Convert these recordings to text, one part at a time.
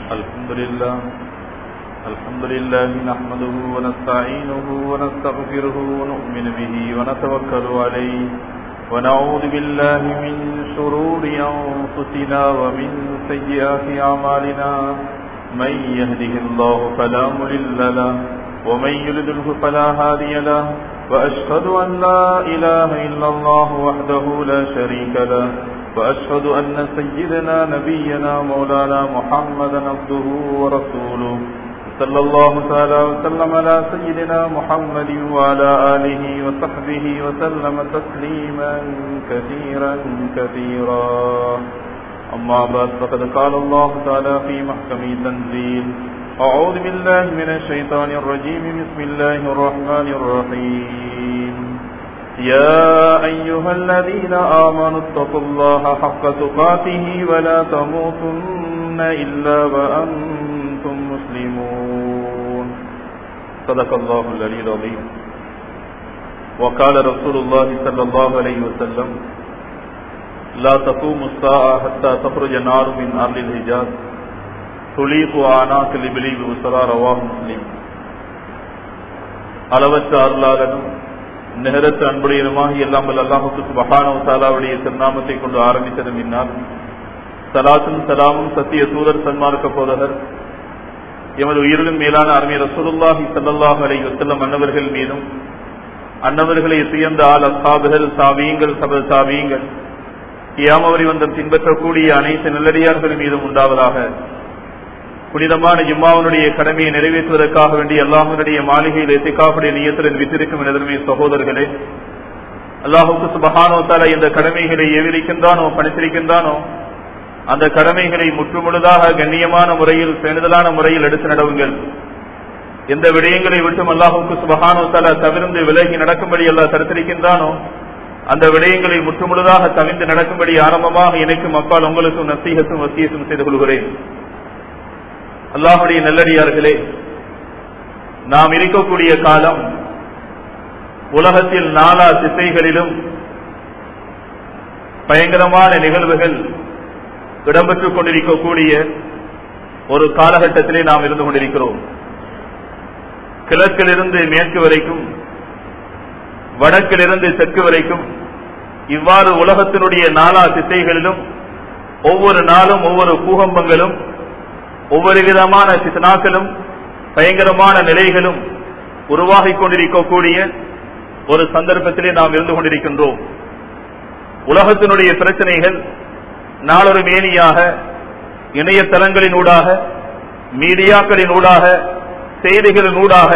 الحمد لله الحمد لله نحمده ونستعينه ونستغفره ونؤمن به ونتوكل عليه ونعوذ بالله من شرور أنفسنا ومن سيئات أعمالنا من يهده الله فلا مضل له ومن يضلله فلا هادي له وأشهد أن لا إله إلا الله وحده لا شريك له وأشهد أن سيدنا نبينا مولانا محمدا عبده ورسوله صلى الله تعالى وسلم على سيدنا محمد وعلى آله وصحبه وسلم تسليما كثيرا كثيرا أما بعد فقد قال الله تعالى في محكم تنزيل أعوذ بالله من الشيطان الرجيم بسم الله الرحمن الرحيم يا أيها الذين آمنوا اتقوا الله حق تقاته ولا تموتن إلا وأنتم مسلمون صدق الله العلي العظيم وقال رسول الله صلى الله عليه وسلم لا تقوم الساعة حتى تخرج نار من أرض الحجاز துலீகு ஆனாக்கு லிபிலி உசரா ரவாஹ் முஸ்லிம் அளவற்ற அருளாளனும் நிகரத்து அன்புடையனுமாக எல்லாம் வல்ல அல்லாஹுக்கு சுபஹானோ தாலாவுடைய திருநாமத்தை கொண்டு ஆரம்பித்தது முன்னால் சலாத்தும் சலாமும் சத்திய தூதர் சன்மார்க்க போதகர் எமது உயிரிலும் மேலான அருமை ரசூலுல்லாஹி சல்லாஹ் அலை வசல்லம் அன்னவர்கள் மீதும் அன்னவர்களை சுயந்த ஆள் அசாபுகள் சாவியங்கள் சபல் சாவியங்கள் கியாமவரி வந்தம் பின்பற்றக்கூடிய அனைத்து நல்லடியார்கள் மீதும் உண்டாவதாக புனிதமான ஜிம்மாவனுடைய கடமையை நிறைவேற்றுவதற்காக வேண்டிய அல்லாஹனுடைய மாளிகையில் எத்திக்காவுடைய நியத்துடன் வித்திருக்கும் எனதருமை சகோதரர்களே அல்லாஹுக்கு சுபஹானோ தால இந்த கடமைகளை எவிரிக்கின்றானோ பணித்திருக்கின்றானோ அந்த கடமைகளை முற்றுமுழுதாக கண்ணியமான முறையில் பேணுதலான முறையில் எடுத்து நடவுங்கள் எந்த விடயங்களை விட்டும் அல்லாஹுக்கு சுபஹானோ தால தவிர்ந்து விலகி நடக்கும்படி அல்லாஹ் தடுத்திருக்கின்றானோ அந்த விடயங்களை முற்றுமுழுதாக தவிர்ந்து நடக்கும்படி ஆரம்பமாக இணைக்கும் அப்பால் உங்களுக்கும் நசீகத்தும் வசியத்தும் செய்து கொள்கிறேன் அல்லாஹுடைய நல்லடியார்களே நாம் இருக்கக்கூடிய காலம் உலகத்தில் நாலா திசைகளிலும் பயங்கரமான நிகழ்வுகள் இடம்பெற்றுக் கொண்டிருக்கக்கூடிய ஒரு காலகட்டத்திலே நாம் இருந்து கொண்டிருக்கிறோம் கிழக்கிலிருந்து மேற்கு வரைக்கும் வடக்கிலிருந்து தெற்கு வரைக்கும் இவ்வாறு உலகத்தினுடைய நாலா திசைகளிலும் ஒவ்வொரு நாளும் ஒவ்வொரு பூகம்பங்களும் ஒவ்வொரு விதமான சித்தனாக்களும் பயங்கரமான நிலைகளும் உருவாகிக் கொண்டிருக்கக்கூடிய ஒரு சந்தர்ப்பத்திலே நாம் இருந்து கொண்டிருக்கின்றோம் உலகத்தினுடைய பிரச்சனைகள் நாளொரு மேனியாக இணையதளங்களினூடாக மீடியாக்களினூடாக செய்திகளினூடாக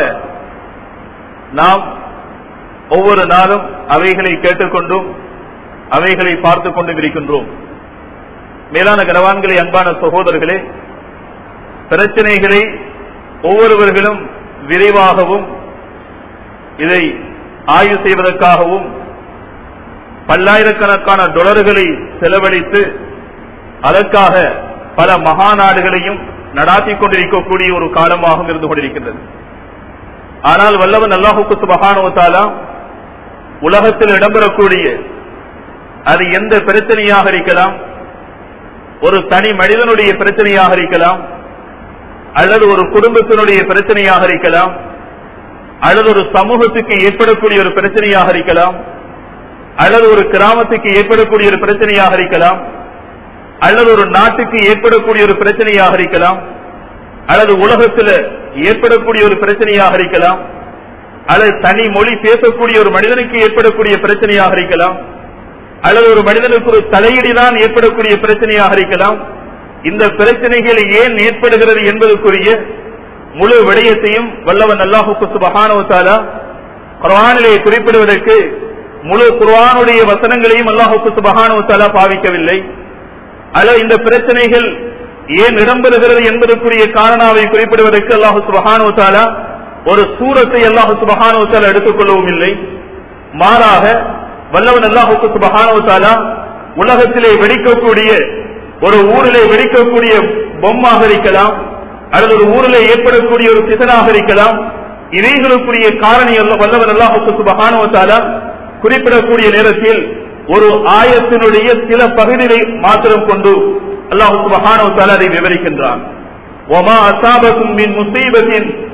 நாம் ஒவ்வொரு நாளும் அவைகளை கேட்டுக்கொண்டும் அவைகளை பார்த்து கொண்டும் இருக்கின்றோம் மேலான கனவான்களை அன்பான சகோதரர்களே பிரச்சனைகளை ஒவ்வொருவர்களும் விரைவாகவும் இதை ஆய்வு செய்வதற்காகவும் பல்லாயிரக்கணக்கான டொலர்களை செலவழித்து அதற்காக பல மகாநாடுகளையும் நடாத்திக் கொண்டிருக்கக்கூடிய ஒரு காலமாகவும் இருந்து கொண்டிருக்கின்றது ஆனால் வல்லவன் அல்லாஹுக்கு சுபகானுவத்தாலா உலகத்தில் இடம்பெறக்கூடிய அது எந்த பிரச்சனையாக இருக்கலாம் ஒரு தனி மனிதனுடைய பிரச்சனையாக இருக்கலாம் அல்லது ஒரு குடும்பத்தினுடைய பிரச்சனையாக இருக்கலாம் அல்லது ஒரு சமூகத்துக்கு ஏற்படக்கூடிய ஒரு பிரச்சனையாக இருக்கலாம் அல்லது ஒரு கிராமத்துக்கு ஏற்படக்கூடிய ஒரு பிரச்சனையாக இருக்கலாம் அல்லது ஒரு நாட்டுக்கு ஏற்படக்கூடிய ஒரு பிரச்சனையாக இருக்கலாம் அல்லது உலகத்தில் ஏற்படக்கூடிய ஒரு பிரச்சனையாக இருக்கலாம் அல்லது தனி மொழி பேசக்கூடிய ஒரு மனிதனுக்கு ஏற்படக்கூடிய பிரச்சனையாக இருக்கலாம் அல்லது ஒரு மனிதனுக்கு ஒரு தலையீடுதான் ஏற்படக்கூடிய பிரச்சனையாக இருக்கலாம் இந்த பிரச்சனைகள் ஏன் ஏற்படுகிறது என்பதற்குரிய முழு விடயத்தையும் வல்லவன் அல்லாஹுக்கு சுபகானவத்தாலா குரானிலே குறிப்பிடுவதற்கு முழு குர்வானுடைய வசனங்களையும் அல்லாஹுக்கு சுபகானவத்தாலா பாவிக்கவில்லை அல்ல இந்த பிரச்சனைகள் ஏன் இடம்பெறுகிறது என்பதற்குரிய காரணாவை குறிப்பிடுவதற்கு அல்லாஹு சுபகானவத்தாலா ஒரு சூரத்தை அல்லாஹு சுபகானவத்தாலா எடுத்துக்கொள்ளவும் இல்லை மாறாக வல்லவன் அல்லாஹுக்கு சுபகானவத்தாலா உலகத்திலே வெடிக்கக்கூடிய ஒரு ஊரிலே வெடிக்கக்கூடிய பொம்மாக இருக்கலாம் அல்லது ஒரு ஊரிலே ஏற்படக்கூடிய ஒரு சிதனாக இருக்கலாம் இவைகளுக்குரிய காரணி அல்ல வல்லவன் அல்லாஹுக்கு சுபகானுவத்தாலா குறிப்பிடக்கூடிய நேரத்தில் ஒரு ஆயத்தினுடைய சில பகுதியை மாத்திரம் கொண்டு அல்லாஹு சுபஹானஹு தஆலா அதை விவரிக்கின்றான் وما أصابكم من مصيبة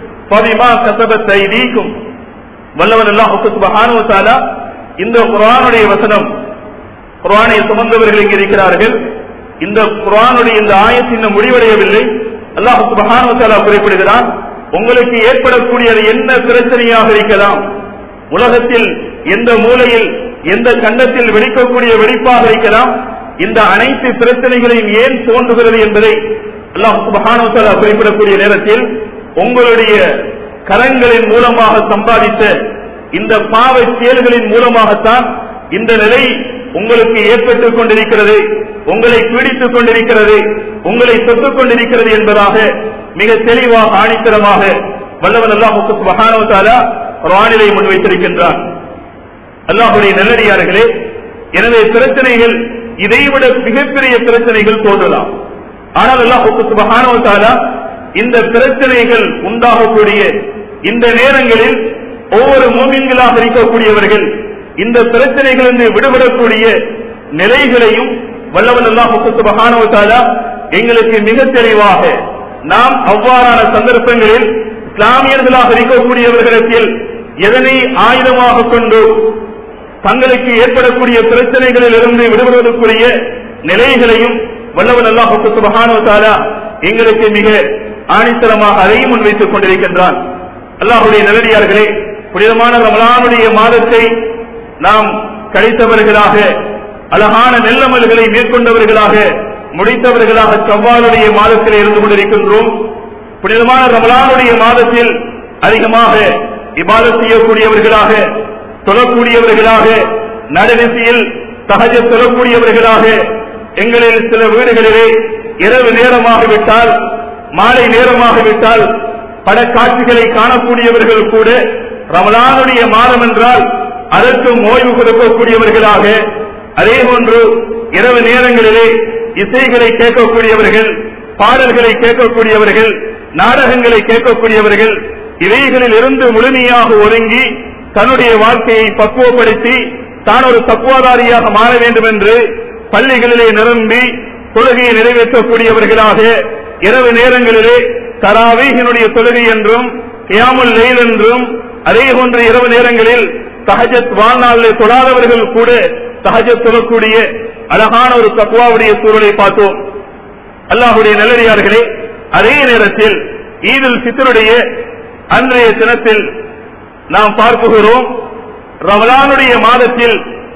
فبما كسبت أيديكم வல்லவன் அல்லாஹ் சுப்ஹானஹு வ தஆலா இந்த குர்ஆனுடைய வசனம் குர்ஆனை சுமந்தவர்கள் இங்கே இருக்கிறார்கள் இந்த குர்ஆனுடைய இந்த ஆயத்து இன்னும் முடிவடையவில்லை அல்லாஹ் சுப்ஹானஹு வ தஆலா குறிப்பிடுகிறான் உங்களுக்கு ஏற்படக்கூடியது என்ன பிரச்சனையாக இருக்கலாம் உலகத்தில் எந்த மூலையில் எந்த கண்டத்தில் வெடிக்கக்கூடிய வெடிப்பாக இருக்கலாம் இந்த அனைத்து பிரச்சனைகளையும் ஏன் தோன்றுகிறது என்பதை அல்லாஹ் சுப்ஹானஹு வ தஆலா குறிப்பிடக்கூடிய நேரத்தில் உங்களுடைய கரங்களின் மூலமாக சம்பாதித்த இந்த பாவ செயல்களின் மூலமாகத்தான் இந்த நிலை உங்களுக்கு ஏற்பட்டுக் கொண்டிருக்கிறது உங்களை பீடித்துக் கொண்டிருக்கிறது உங்களை தொட்டுக் கொண்டிருக்கிறது என்பதாக மிக தெளிவாக ஆணித்தரமாக வல்லவன் அல்லாஹுக்கு சுபஹானஹு வ தஆலா குர்ஆனிலே முன்வைத்திருக்கின்றான் அல்லாஹுடைய நல்லடியார்களே எனவே பிரச்சனைகள் இதைவிட மிகப்பெரிய பிரச்சனைகள் தோன்றலாம் ஆனால் அல்லாஹுக்கு சுபஹானஹு வ தஆலா இந்த பிரச்சனைகள் உண்டாகக்கூடிய இந்த நேரங்களில் ஒவ்வொரு மூமின்களாக இருக்கக்கூடியவர்கள் இந்த பிரச்சனைகளிலிருந்து விடுபடக்கூடிய நிலைகளையும் வல்லவன் அல்லாஹுக்கு சுபஹானஹு வ தஆலா எங்களுக்கு மிக தெளிவாக நாம் அவ்வாறான சந்தர்ப்பங்களில் இஸ்லாமியர்களாக இருக்கக்கூடியவர்களிடத்தில் எதனை ஆயுதமாக கொண்டு தங்களுக்கு ஏற்படக்கூடிய பிரச்சனைகளில் இருந்து விடுபடுவதற்குரிய நிலைகளையும் வல்லவன் அல்லாஹுக்கு சுபஹானஹு வ தஆலா எங்களுக்கு மிக ஆணித்தரமாக அதையும் முன்வைத்துக் கொண்டிருக்கின்றான் அல்லாஹுடைய நல்லடியார்களே புனிதமான ரமலானுடைய மாதத்தை நாம் கழித்தவர்களாக அழகான நெல்லமல்களை மேற்கொண்டவர்களாக முடித்தவர்களாக செவ்வாலுடைய மாதத்தில் இருந்து கொண்டிருக்கின்றோம் புனிதமான ரமலானுடைய மாதத்தில் அதிகமாக இபாதத் செய்யக்கூடியவர்களாக தொழக்கூடியவர்களாக நடுநிசையில் சகஜ தொழக்கூடியவர்களாக எங்களில் சில வீடுகளிலே இரவு நேரமாக விட்டால் மாலை நேரமாக விட்டால் படக்காட்சிகளை காணக்கூடியவர்கள் கூட ரமலானுடைய மாதம் என்றால் அதற்கும் ஓய்வு கொடுக்கக்கூடியவர்களாக அதே போன்று இரவு நேரங்களிலே இசைகளை கேட்கக்கூடியவர்கள் பாடல்களை கேட்கக்கூடியவர்கள் நாடகங்களை கேட்கக்கூடியவர்கள் இவைகளில் இருந்து முழுமையாக ஒதுங்கி தன்னுடைய வாழ்க்கையை பக்குவப்படுத்தி தான் ஒரு தக்குவாதாரியாக மாற வேண்டும் என்று பள்ளிகளிலே நிரம்பி தொழுகையை நிறைவேற்றக்கூடியவர்களாக இரவு நேரங்களிலே தராவீகனுடைய தொழுகை என்றும் கியாமுல் லெயில் என்றும் அதே போன்ற இரவு நேரங்களில் தஹஜத் வாழ்நாளில் தொழாதவர்கள் கூட தஹஜத் தொழக்கூடிய அழகான ஒரு தக்குவாவுடைய சூழலை பார்த்தோம் அல்லாஹுடைய நல்லடியார்களே அதே நேரத்தில் ஈதுல் சித்தருடைய அன்றைய தினத்தில் நாம் பார்க்குகிறோம் ரமலானுடைய மாதத்தில்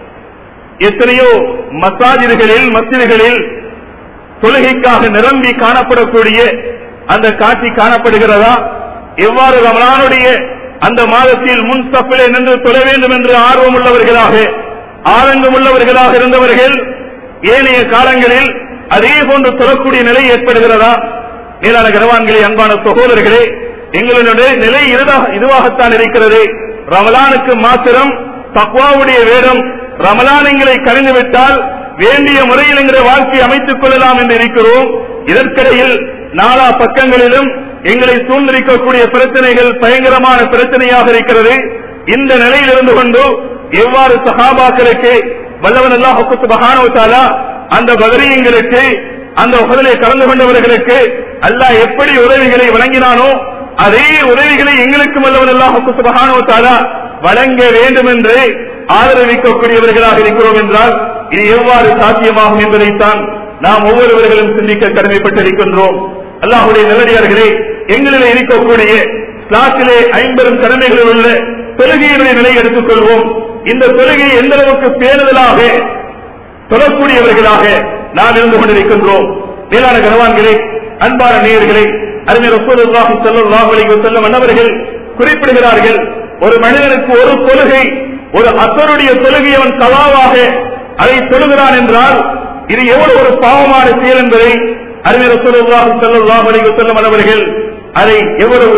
எத்தனையோ மசாஜிதுகளில் மஸ்ஜிதுகளில் தொழுகைக்காக நிரம்பி காணப்படக்கூடிய அந்த காட்சி காணப்படுகிறதா எவ்வாறு ரமலானுடைய அந்த மாதத்தில் முன் சப்பிலே நின்று தொழ வேண்டும் என்று ஆர்வம் உள்ளவர்களாக ஆரங்கம் உள்ளவர்களாக இருந்தவர்கள் ஏனைய காலங்களில் அதே போன்று தொழக்கூடிய நிலை ஏற்படுகிறதா மேலான கரவான்களே அன்பான சகோதரர்களே எங்களுடைய நிலை இதுதாக இதுவாகத்தான் இருக்கிறது ரமலானுக்கு மாத்திரம் தக்வாவுடைய வேடம் ரமலான் எங்களை கணிந்துவிட்டால் வேண்டிய முறையில் எங்களுடைய வாழ்க்கையை அமைத்துக் கொள்ளலாம் என்று இருக்கிறோம் இதற்கிடையில் நாலா பக்கங்களிலும் எங்களை சூழ்ந்திருக்கக்கூடிய பிரச்சனைகள் பயங்கரமான பிரச்சனையாக இருக்கிறது இந்த நிலையில் இருந்து கொண்டு எவ்வாறு சகாபாக்களுக்கு வல்லவன் அல்லாஹுக்கு சுபஹானவத்தாலா அந்த பகரியங்களுக்கு அந்த உகதிலே கலந்து கொண்டவர்களுக்கு அல்லாஹ் எப்படி உதவிகளை வழங்கினானோ அதே உதவிகளை எங்களுக்கும் வல்லவன் அல்லாஹுக்கு சுபஹானவத்தாலா வழங்க வேண்டும் என்று ஆதரவிக்கக்கூடியவர்களாக இருக்கிறோம் என்றால் இது எவ்வாறு சாத்தியமாகும் என்பதைத்தான் நாம் ஒவ்வொருவர்களும் சிந்திக்க கடமைப்பட்டிருக்கின்றோம் அல்லாஹுடைய நல்லடியார்களே எங்களிலே இருக்கக்கூடிய கிளாஸிலே ஐம்பெரும் கடமைகளில் உள்ள தொழுகையினுடைய நிலை எடுத்துக் கொள்வோம் இந்த தொழுகை எந்த அளவுக்கு பேணுதலாக தொழக்கூடியவர்களாக நாம் இருந்து கொண்டிருக்கின்றோம் மேலான கனவான்களே அன்பான நேயர்களே அறிஞர் ரசூலுல்லாஹி ஸல்லல்லாஹு அலைஹி வஸல்லம் அன்னவர்கள் குறிப்பிடுகிறார்கள் ஒரு மனிதனுக்கு ஒரு தொழுகை ஒரு அசருடைய தொழுகை அவன் கலாவாக அதை தொழுகிறான் என்றால் இது எவ்வளவு ஒரு பாவமான செயல் என்பதை அறிஞர் ரசூலுல்லாஹி ஸல்லல்லாஹு அலைஹி வஸல்லம் அன்னவர்கள் அதை எவ்வளவு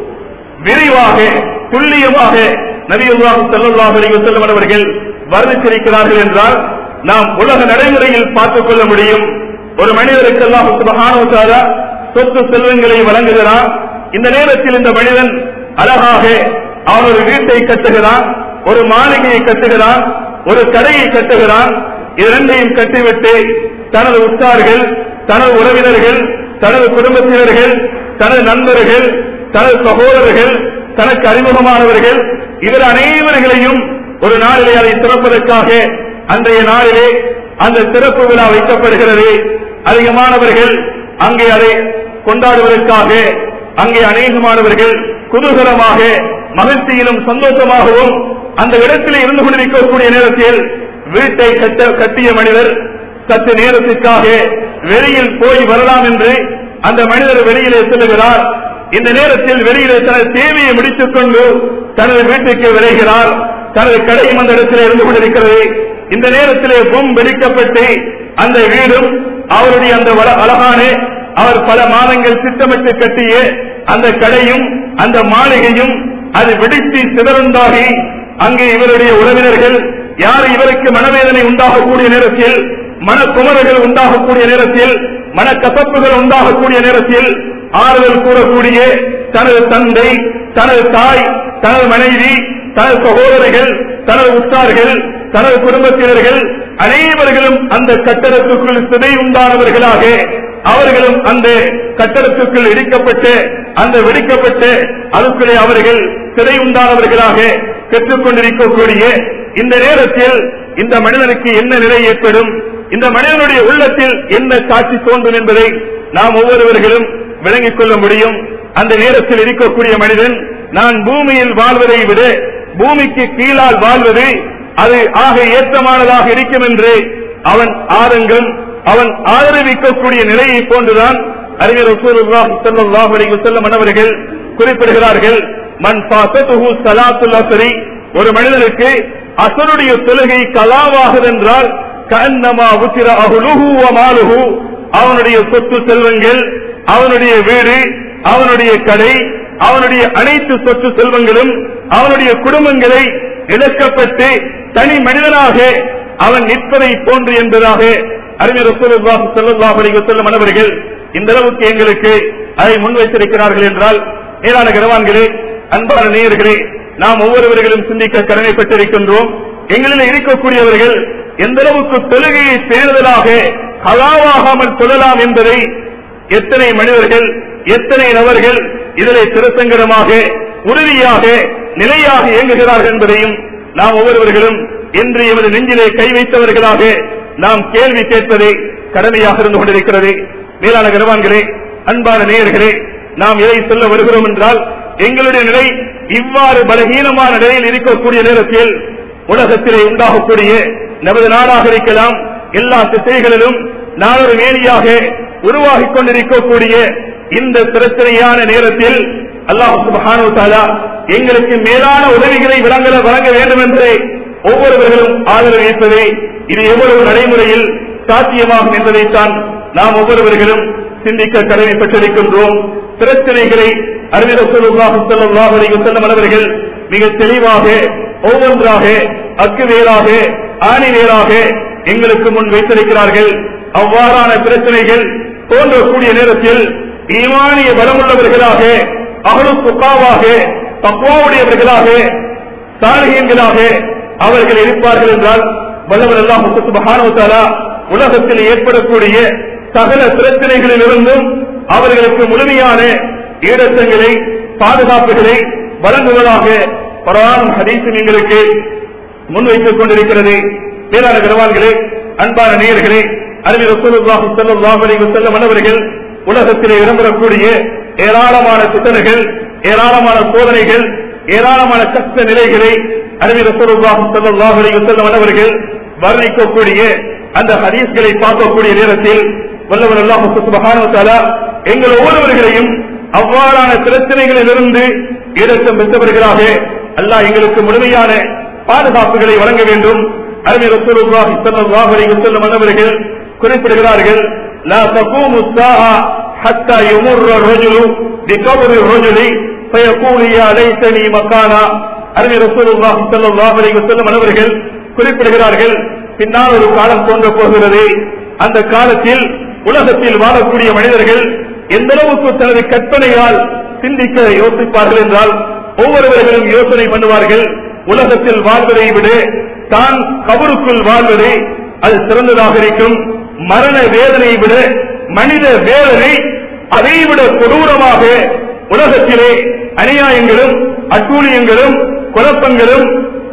விரைவாக துல்லியமாக நபியுல்லாஹி ஸல்லல்லாஹு அலைஹி வஸல்லம் அவர்கள் வர்ணித்திருக்கிறார்கள் என்றால் நாம் உலக நடைமுறையில் பார்த்துக் கொள்ள முடியும் ஒரு மனிதருக்கு அல்லாஹ் சுப்ஹானஹு வ தஆலா சொத்து செல்வங்களை வழங்குகிறான் இந்த நேரத்தில் இந்த மனிதன் அழகாக அவன் ஒரு வீட்டை கட்டுகிறான் ஒரு மாளிகையை கட்டுகிறான் ஒரு கடையை கட்டுகிறான் இரண்டையும் கட்டிவிட்டு தனது உற்றார்கள் தனது உறவினர்கள் தனது குடும்பத்தினர்கள் தனது நண்பர்கள் தனது சகோதரர்கள் தனக்கு அறிமுகமானவர்கள் இவர் அனைவர்களையும் ஒரு நாளிலே அதை திறப்பதற்காக அன்றைய நாளிலே அந்த சிறப்பு விழா வைக்கப்படுகிறது அதிகமானவர்கள் அங்கே அதை கொண்டாடுவதற்காக அங்கே அநேகமானவர்கள் குதூகலமாக மகிழ்ச்சியிலும் சந்தோஷமாகவும் அந்த இடத்திலே இருந்து கொண்டிருக்கக்கூடிய நேரத்தில் வீட்டை கட்ட கட்டிய மனிதர் சற்று நேரத்திற்காக வெளியில் போய் வரலாம் என்று அந்த மனிதர் வெளியிலே செல்லுகிறார் இந்த நேரத்தில் வெளியிலே தனது தேவையை முடித்துக் கொண்டு தனது வீட்டுக்கு விளைகிறார் தனது கடையும் அந்த இடத்திலே இருந்து கொண்டிருக்கிறது இந்த நேரத்திலே பொம் வெடிக்கப்பட்டு அந்த வீடும் அவருடைய அந்த வள- அழகான அவர் பல மாதங்கள் திட்டமிட்டு கட்டிய அந்த கடையும் அந்த மாளிகையும் அது வெடித்து சிதறந்தாகி அங்கே இவருடைய உறவினர்கள் யார் இவருக்கு மனவேதனை உண்டாகக்கூடிய நேரத்தில் மனக்குமரர்கள் உண்டாகக்கூடிய நேரத்தில் மனக்கசப்புகள் உண்டாகக்கூடிய நேரத்தில் ஆறுதல் கூறக்கூடிய தனது தந்தை தனது தாய் தனது மனைவி தனது சகோதரர்கள் தனது உற்றார்கள் தனது குடும்பத்தினர்கள் அனைவர்களும் அந்த கட்டடத்துக்குள் சிதை உண்டானவர்களாக அவர்களும் அந்த கட்டடத்துக்குள் இடிக்கப்பட்டு அந்த வெடிக்கப்பட்டு அதுக்குள்ளே அவர்கள் சிறை உண்டானவர்களாக பெற்றுக்கொண்டிருக்கக்கூடிய இந்த நேரத்தில் இந்த மனிதனுக்கு என்ன நிலை ஏற்படும் இந்த மனிதனுடைய உள்ளத்தில் என்ன காட்சி தோன்றும் என்பதை நாம் ஒவ்வொருவர்களும் விளங்கிக் கொள்ள முடியும் அந்த நேரத்தில் இருக்கக்கூடிய மனிதன் நான் பூமியில் வாழ்வதை விட பூமிக்கு கீழால் வாழ்வது அது ஆக ஏற்றமானதாக இருக்கும் என்று அவன் ஆதங்கம் அவன் ஆதரவிக்கக்கூடிய நிலையை போன்றுதான் அறிஞர் ரசூலுல்லாஹி ஸல்லல்லாஹு அலைஹி வஸல்லம் அவர்கள் குறிப்பிடுகிறார்கள் மன் ஃபாஸத்துஹு ஸலாத்துல் அஸ்ரி ஒரு மனிதனுக்கு அசருடைய தொழுகை கலாவாகுதென்றால் கன்னமா உத்திர அஹுலுஹு வ மாலுஹு அவனுடைய சொத்து செல்வங்கள் அவனுடைய வீடு அவனுடைய கடை அவனுடைய அனைத்து சொத்து செல்வங்களும் அவனுடைய குடும்பங்களை இழக்கப்பட்டு தனி மனிதனாக அவன் நிற்பதை போன்று என்பதாக அறிஞர் ரசூலுல்லாஹி ஸல்லல்லாஹு அலைஹி வஸல்லம் அவர்கள் இந்த அளவுக்கு எங்களுக்கு அதை முன்வைத்திருக்கிறார்கள் என்றால் மேலான கரவான்களே அன்பான நேயர்களே நாம் ஒவ்வொருவர்களும் சிந்திக்க கடமைப்பட்டிருக்கின்றோம் எங்களில் இருக்கக்கூடியவர்கள் எந்த அளவுக்கு தொழுகையை பேணுதலாக கலாவாகாமல் தொழலாம் என்பதை எத்தனை மனிதர்கள் எத்தனை நபர்கள் இதிலே திருசங்கரமாக உறுதியாக நிலையாக இயங்குகிறார்கள் என்பதையும் நாம் ஒவ்வொருவர்களும் என்று எமது நெஞ்சிலே கை வைத்தவர்களாக நாம் கேள்வி கேட்பதை கடமையாக இருந்து கொண்டிருக்கிறது மேலான கரவான்களே அன்பான நேயர்களே நாம் எதை சொல்ல வருகிறோம் என்றால் எங்களுடைய நிலை இவ்வாறு பலகீனமான நிலையில் இருக்கக்கூடிய நேரத்தில் உலகத்திலே உண்டாகக்கூடிய நமது நாடாக இருக்கலாம் எல்லா திசைகளிலும் நாளொரு வேலியாக உருவாகிக் கொண்டிருக்கக்கூடிய இந்த பிரச்சனையான நேரத்தில் அல்லாஹ் சுப்ஹானஹு வ தஆலா எங்களுக்கு மேலான உதவிகளை வழங்க வழங்க வேண்டும் என்று ஒவ்வொருவர்களும் ஆதரவு அளிப்பதை இது எவ்வளவு நடைமுறையில் சாத்தியமாகும் என்பதைத்தான் நாம் ஒவ்வொருவர்களும் சிந்திக்க கடமைப்பட்டிருக்கின்றோம் பிரச்சனைகளை அறிஞர் சொல்லுல்லாஹு ஸல்லல்லாஹு அலைஹி வஸல்லம் அவர்கள் மிக தெளிவாக ஒவ்வொன்றாக அக்குவேலாக ஆணிவேலாக எங்களுக்கு முன் வைத்திருக்கிறார்கள் அவ்வாறான பிரச்சனைகள் தோன்றக்கூடிய நேரத்தில் ஈமானிய பலமுள்ளவர்களாக அகலு சுக்காவாக தக்குவாவுடையவர்களாக சாலிகங்களாக அவர்கள் இருப்பார்கள் என்றால் வல்லவர் எல்லாம் சுபஹானவத்தாலா உலகத்தில் ஏற்படக்கூடிய சகல பிரச்சனைகளிலிருந்தும் அவர்களுக்கு முழுமையான ஈடத்தங்களை பாதுகாப்புகளை வழங்குவதாக பரவானும் ஹதீசும் எங்களுக்கு முன்வைத்துக் கொண்டிருக்கிறது மேலான கரவான்களே அன்பான நேயர்களே அறிவி ரசூலுல்லாஹி ஸல்லல்லாஹு அலைஹி வஸல்லம் அவர்கள் உலகத்திலே இடம்பெறக்கூடிய ஏராளமான சித்தனைகள் ஏராளமான சோதனைகள் ஏராளமான கஷ்ட நிலைகளை அறிவி ரசூலுல்லாஹி ஸல்லல்லாஹு அலைஹி வஸல்லம் அவர்கள் வர்ணிக்கக்கூடிய அந்த ஹதீஸ்களை பார்க்கக்கூடிய நேரத்தில் வல்லவர் அல்லாஹ் சுப்ஹானஹு வ தஆலா எங்கள் ஒவ்வொருவர்களையும் அவ்வாறான பிரச்சனைகளிலிருந்து ஈடத்தம் பெற்றவர்களாக அல்லாஹ் எங்களுக்கு முழுமையான பாதுகாப்புகளை வழங்க வேண்டும் அருமை ரசூலுல்லாஹி ஸல்லல்லாஹு அலைஹி வஸல்லம் அவர்கள் குறிப்பிடுகிறார்கள் லா தகூமு الساعة حتى يمر الرجل بقبر الرجل فيقول يا ليتني مكانا அருமை ரசூலுல்லாஹி ஸல்லல்லாஹு அலைஹி வஸல்லம் அவர்கள் குறிப்பிடுகிறார்கள் பின்னால் ஒரு காலம் தோன்ற போகிறது அந்த காலத்தில் உலகத்தில் வாழக்கூடிய மனிதர்கள் எந்த அளவுக்கு தனது கற்பனையால் சிந்திக்க யோசிப்பார்கள் என்றால் ஒவ்வொருவர்களும் யோசனை பண்ணுவார்கள் உலகத்தில் வாழ்வதை விட தான் கபருக்குள் வாழ்வதே அது சிறந்ததாக இருக்கும் மரண வேதனை விட மனித வேதனை அதைவிட கொடூரமாக உலகத்திலே அநியாயங்களும் அட்டூழியங்களும் குழப்பங்களும்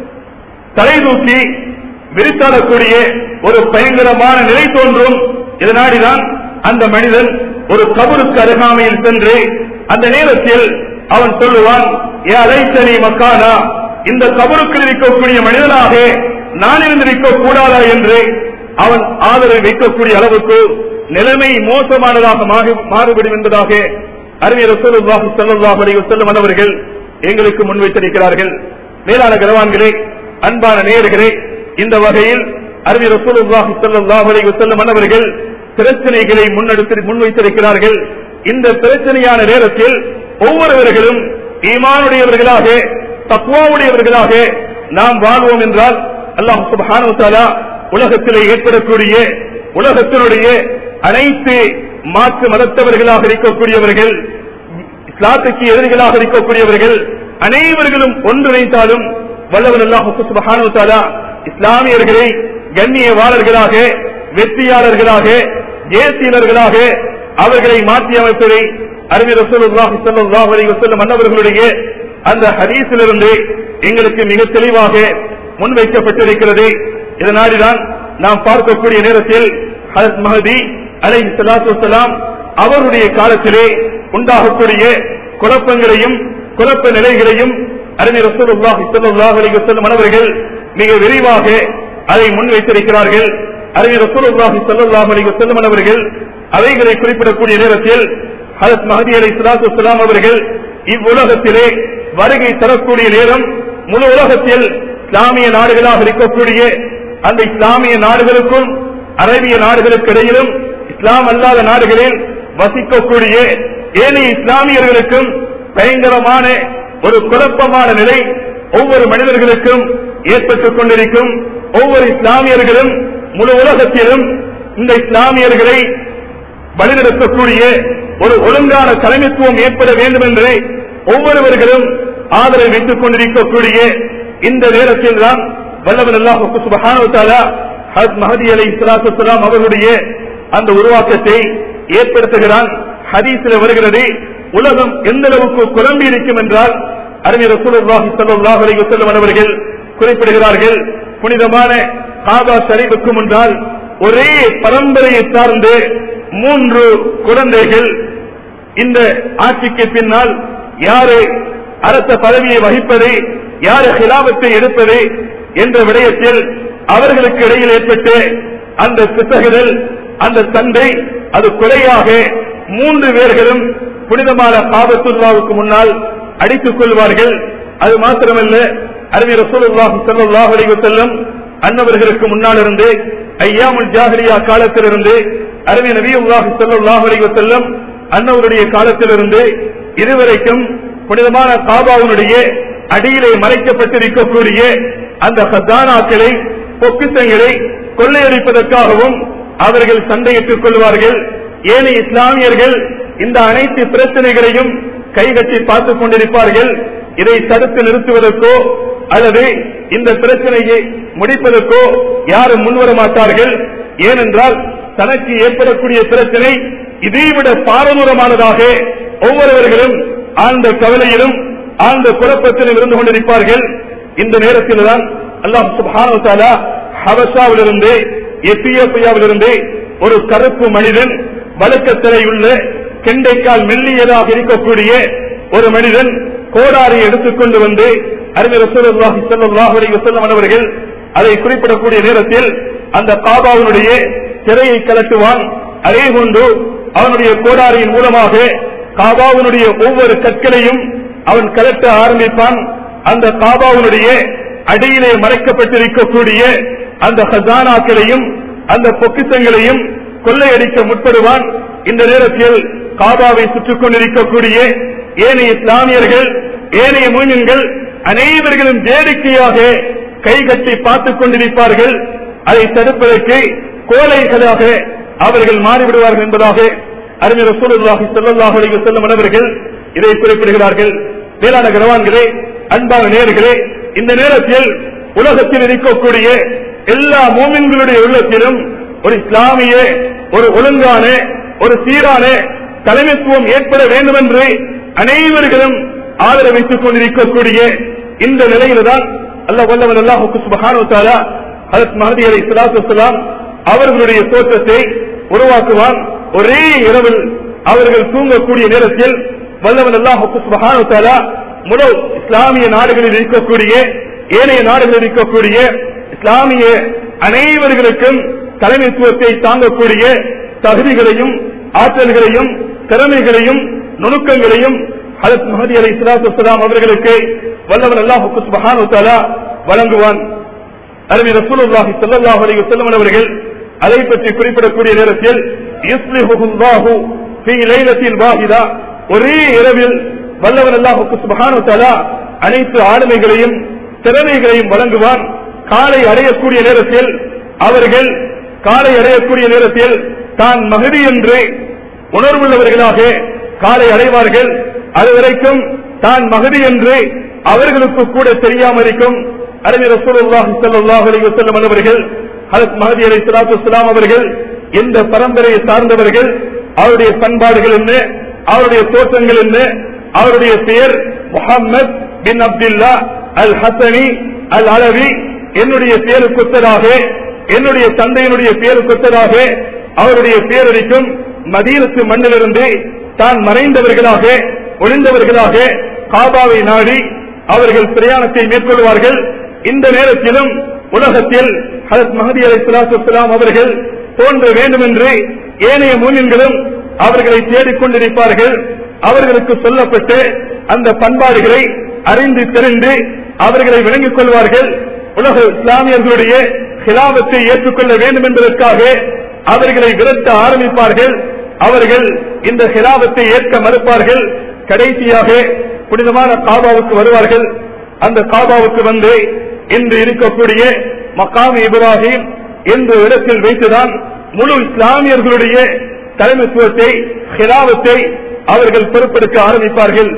தலை தூக்கி விரித்தாடக்கூடிய ஒரு பயங்கரமான நிலை தோன்றும் இதனாடிதான் அந்த மனிதன் ஒரு கபருக்கு அருகாமையில் சென்று அந்த நேரத்தில் அவன் சொல்லுவான் ஏ அலைத்தனி மக்கானா இந்த கபருக்குள் இருக்கக்கூடிய மனிதனாக நான் இருந்திருக்க கூடாதா என்று அவன் ஆதரவை வைக்கக்கூடிய அளவுக்கு நிலைமை மோசமானதாக மாறி- மாறுபடும் என்பதாக அறிஞர் ரசூலுல்லாஹி ஸல்லல்லாஹு அலைஹி வஸல்லம் அவர்கள் எங்களுக்கு முன்வைத்திருக்கிறார்கள் மேலான கரவான்களே அன்பான நேயர்களே இந்த வகையில் அறிஞர் ரசூலுல்லாஹி ஸல்லல்லாஹு அலைஹி வஸல்லம் அவர்கள் பிரச்சனைகளை முன்னெடுத்து முன்வைத்திருக்கிறார்கள் இந்த பிரச்சனையான நேரத்தில் ஒவ்வொருவர்களும் ஈமானுடையவர்களாக தக்குவாவுடையவர்களாக நாம் வாழ்வோம் என்றால் அல்லாஹ் சுப்ஹானஹு வ தஆலா உலகத்திலே ஏற்படக்கூடிய உலகத்தினுடைய அனைத்து மாற்று மதத்தவர்களாக இருக்கக்கூடியவர்கள் இஸ்லாத்துக்கு எதிரிகளாக இருக்கக்கூடியவர்கள் அனைவர்களும் ஒன்றிணைத்தாலும் வல்லவன் அல்லாஹ் சுப்ஹானஹு வ தஆலா இஸ்லாமியர்களை கண்ணியவாளர்களாக வெற்றியாளர்களாக தேசியர்களாக அவர்களை மாற்றி அமைப்பதை அறிஞர் ரசூலுல்லாஹி ஸல்லல்லாஹு அலைஹி வஸல்லம் அன்னவர்களுடைய அந்த ஹதீஸிலிருந்து எங்களுக்கு மிக தெளிவாக முன்வைக்கப்பட்டிருக்கிறது இதனால்தான் நாம் பார்க்கக்கூடிய நேரத்தில் ஹரத் மஹதி அலை சலாத்து வசலாம் அவருடைய காலத்திலே உண்டாகக்கூடிய குழப்பங்களையும் குழப்ப நிலைகளையும் அறிஞர் ரசூலுல்லாஹி ஸல்லல்லாஹு அலைஹி வஸல்லம் அவர்கள் மிக விரிவாக அதை முன்வைத்திருக்கிறார்கள் அறிஞர் ரசூலுல்லாஹி ஸல்லல்லாஹு அலைஹி வஸல்லம் அவர்கள் அவைகளை குறிப்பிடக்கூடிய நேரத்தில் ஹரத் மஹதி அலை சலாத்து வசலாம் அவர்கள் இவ்வுலகத்திலே வருகை தரக்கூடிய நேரம் முழு உலகத்தில் இஸ்லாமிய நாடுகளாக இருக்கக்கூடிய அந்த இஸ்லாமிய நாடுகளுக்கும் அரேபிய நாடுகளுக்கு இடையிலும் இஸ்லாம் அல்லாத நாடுகளில் வசிக்கக்கூடிய ஏனைய இஸ்லாமியர்களுக்கும் பயங்கரமான ஒரு குழப்பமான நிலை ஒவ்வொரு மனிதர்களுக்கும் ஏற்பட்டுக் கொண்டிருக்கும் ஒவ்வொரு இஸ்லாமியர்களும் முழு உலகத்திலும் இந்த இஸ்லாமியர்களை வழிநடத்தக்கூடிய ஒரு ஒழுங்கான தலைமைத்துவம் ஏற்பட வேண்டும் என்று ஒவ்வொருவர்களும் ஆதரவு வைத்துக் கொண்டிருக்கக்கூடிய இந்த நேரத்தில் தான் வல்லவன் அல்லாஹு சுபஹானஹு வ தஆலா ஹஜ் மஹதி அலைஹி ஸலாத்து வஸலாம் அவர்களுடைய அந்த உருவாக்கத்தை ஏற்படுத்துகிறான் ஹதீஸில் வருகிறது உலகம் எந்த அளவுக்கு குழம்பி இருக்கும் என்றால் அறிஞர் ரசூலுல்லாஹி ஸல்லல்லாஹு அலைஹி வஸல்லம் அவர்கள் குறிப்பிடுகிறார்கள் புனிதமான காபா ஷரீஃபுக்கு முன்னால் ஒரே பரம்பரையை சார்ந்து மூன்று குழந்தைகள் இந்த ஆட்சிக்கு பின்னால் யாரு அரச பதவியை வகிப்பது யாரு ஹிலாபத்தை எடுப்பது என்ற விடயத்தில் அவர்களுக்கு இடையில் ஏற்பட்டு அந்த பிசகுதல் அந்த சண்டை அது கொலையாக மூன்று பேர்களும் புனிதமான காபத்துல்லாவுக்கு முன்னால் அடித்துக் கொள்வார்கள் அது மாத்திரமல்ல அறிஞர் ரசூலுல்லாஹி ஸல்லல்லாஹு அலைஹி வஸல்லம் அன்னவர்களுக்கு முன்னால் இருந்து ஐயாமுல் ஜாஹிலியா காலத்திலிருந்து அறிஞர் நபியுல்லாஹி ஸல்லல்லாஹு அலைஹி வஸல்லம் அன்னவருடைய காலத்திலிருந்து இதுவரைக்கும் புனிதமான காபாவினுடைய அடியிலே மறைக்கப்பட்டிருக்கக்கூடிய அந்த ஹசானாக்களை பொக்கித்தங்களை கொள்ளையடிப்பதற்காகவும் அவர்கள் சண்டையிட்டுக் கொள்வார்கள் ஏனைய இஸ்லாமியர்கள் இந்த அனைத்து பிரச்சனைகளையும் கைகட்டி பார்த்துக் கொண்டிருப்பார்கள் இதை தடுத்து நிறுத்துவதற்கோ அல்லது இந்த பிரச்சனையை முடிப்பதற்கோ யாரும் முன்வர மாட்டார்கள் ஏனென்றால் தனக்கு ஏற்படக்கூடிய பிரச்சனை இதைவிட பாரதூரமானதாக ஒவ்வொருவர்களும் ஆழ்ந்த கவலையிலும் ஆழ்ந்த குழப்பத்திலும் இருந்து கொண்டிருப்பார்கள் இந்த நேரத்தில் தான் அல்லாஹ் சுப்ஹானஹு வ தஆலா ஹபஷாவிலிருந்து எத்தியோப்பியாவிலிருந்து ஒரு கருப்பு மனிதன் வழக்கத்திலே உள்ள கெண்டைக்கால் மெல்லியதாக இருக்கக்கூடிய ஒரு மனிதன் கோடாரை எடுத்துக்கொண்டு வந்து அறிஞர் ரசூலுல்லாஹி ஸல்லல்லாஹு அலைஹி வஸல்லம் அவர்கள் அதை குறிப்பிடக்கூடிய நேரத்தில் அந்த காபாவினுடைய திரையை கலட்டுவான் அதே போன்று அவனுடைய கோடாரியின் மூலமாக காபாவினுடைய ஒவ்வொரு கற்களையும் அவன் கலட்ட ஆரம்பிப்பான் அந்த காபாவினுடைய அடியிலே மறைக்கப்பட்டிருக்கக்கூடிய அந்த ஹசானாக்களையும் அந்த பொக்கித்தங்களையும் கொள்ளையடிக்க முற்படுவான் இந்த நேரத்தில் காபாவை சுற்றிக் கொண்டிருக்கக்கூடிய ஏனைய இஸ்லாமியர்கள் ஏனைய மூமின்கள் அனைவர்களும் வேடிக்கையாக கைகட்டி பார்த்துக் கொண்டிருப்பார்கள் அதை தடுப்பதற்கு கோலைகளாக அவர்கள் மாறிவிடுவார்கள் என்பதாக அறிஞர் ரசூலுல்லாஹி ஸல்லல்லாஹு அலைஹி வஸல்லம் அவர்கள் இதை குறிப்பிடுகிறார்கள் மேலான கனவான்களே அன்பான நேர்களே இந்த நேரத்தில் உலகத்தில் இருக்கக்கூடிய எல்லா மூமின்களுடைய உள்ளத்திலும் ஒரு இஸ்லாமிய ஒரு ஒழுங்கான ஒரு சீரான தலைமைத்துவம் ஏற்பட வேண்டும் என்று அனைவர்களும் ஆதரவித்துக் கொண்டிருக்கக்கூடிய இந்த நிலையில்தான் அல்ல வல்லவன் அல்லாஹுக்கு சுபஹானு தாலா ஹதரத் மஹதி அலை சலாத்து அவர்களுடைய தோற்றத்தை உருவாக்குவான் ஒரே இரவில் அவர்கள் தூங்கக்கூடிய நேரத்தில் வல்லவன் அல்லாஹுக்கு சுபஹானு தாலா முழு இஸ்லாமிய நாடுகளில் இருக்கக்கூடிய ஏனைய நாடுகளில் இருக்கக்கூடிய இஸ்லாமிய அனைவர்களுக்கும் தலைமைத்துவத்தை தாங்கக்கூடிய தகுதிகளையும் ஆற்றல்களையும் திறமைகளையும் நுணுக்கங்களையும் ஹலத் மஹதி அலி இஸ்லாத்து அவர்களுக்கு வல்லவன் அல்லாஹுக்கு சுபஹானு தாலா வழங்குவான் அருமை ரசூலுல்லாஹி ஸல்லல்லாஹு அலைஹி வஸல்லம் அவர்கள் அதை பற்றி குறிப்பிடக்கூடிய நேரத்தில் யுஸ்லிஹுல்லாஹு ஃபீ லைலத்தின் வாஹிதா ஒரே இரவில் வல்லவன் அல்லாஹுக்கு சுபஹானு தஆலா அனைத்து ஆளுமைகளையும் திறமைகளையும் வழங்குவான் காலை அடையக்கூடிய நேரத்தில் அவர்கள் காலை அடையக்கூடிய நேரத்தில் தான் மகதி என்று உணர்வுள்ளவர்களாக காலை அடைவார்கள் அதுவரைக்கும் தான் மகதி என்று அவர்களுக்கு கூட தெரியாமல் இருக்கும் அறிஞர் ரசூலுல்லாஹி ஸல்லல்லாஹு அலைஹி வஸல்லம் அவர்கள் ஹஜரத் மஹதி அலைஹிஸ்ஸலாத்து வஸ்ஸலாம் அவர்கள் எந்த பரம்பரையை சார்ந்தவர்கள் அவருடைய பண்பாடுகள் என்ன அவருடைய தோற்றங்கள் என்ன அவருடைய பெயர் முஹம்மத் பின் அப்துல்லா அல் ஹசனி அல் அலவி என்னுடைய பேருக்கு ஒத்ததாக என்னுடைய தந்தையினுடைய பேருக்கு ஒத்ததாக அவருடைய பேரடிக்கும் மதீனத்து மண்ணிலிருந்து தான் மறைந்தவர்களாக ஒளிந்தவர்களாக காபாவை நாடி அவர்கள் பிரயாணத்தை மேற்கொள்வார்கள் இந்த நேரத்திலும் உலகத்தில் ஹரத் மஹதி அலை சலாத்துலாம் அவர்கள் தோன்ற வேண்டும் என்று ஏனைய மூமின்களும் அவர்களை தேடிக்கொண்டிருப்பார்கள் அவர்களுக்கு சொல்லப்பட்டு அந்த பண்பாடுகளை அறிந்து தெரிந்து அவர்களை விளங்கிக் கொள்வார்கள் உலக இஸ்லாமியர்களுடைய கிலாபத்தை ஏற்றுக்கொள்ள வேண்டும் என்பதற்காக அவர்களை விரட்ட ஆரம்பிப்பார்கள் அவர்கள் இந்த ஹிலாபத்தை ஏற்க மறுப்பார்கள் கடைசியாக புனிதமான காபாவுக்கு வருவார்கள் அந்த காபாவுக்கு வந்து இன்று இருக்கக்கூடிய மக்காம் இப்ராஹிம் என்ற இடத்தில் வைத்துதான் முழு இஸ்லாமியர்களுடைய தலைமைத்துவத்தை ஹிலாவத்தை அவர்கள் பொறுப்பெடுக்க ஆரம்பிப்பார்கள்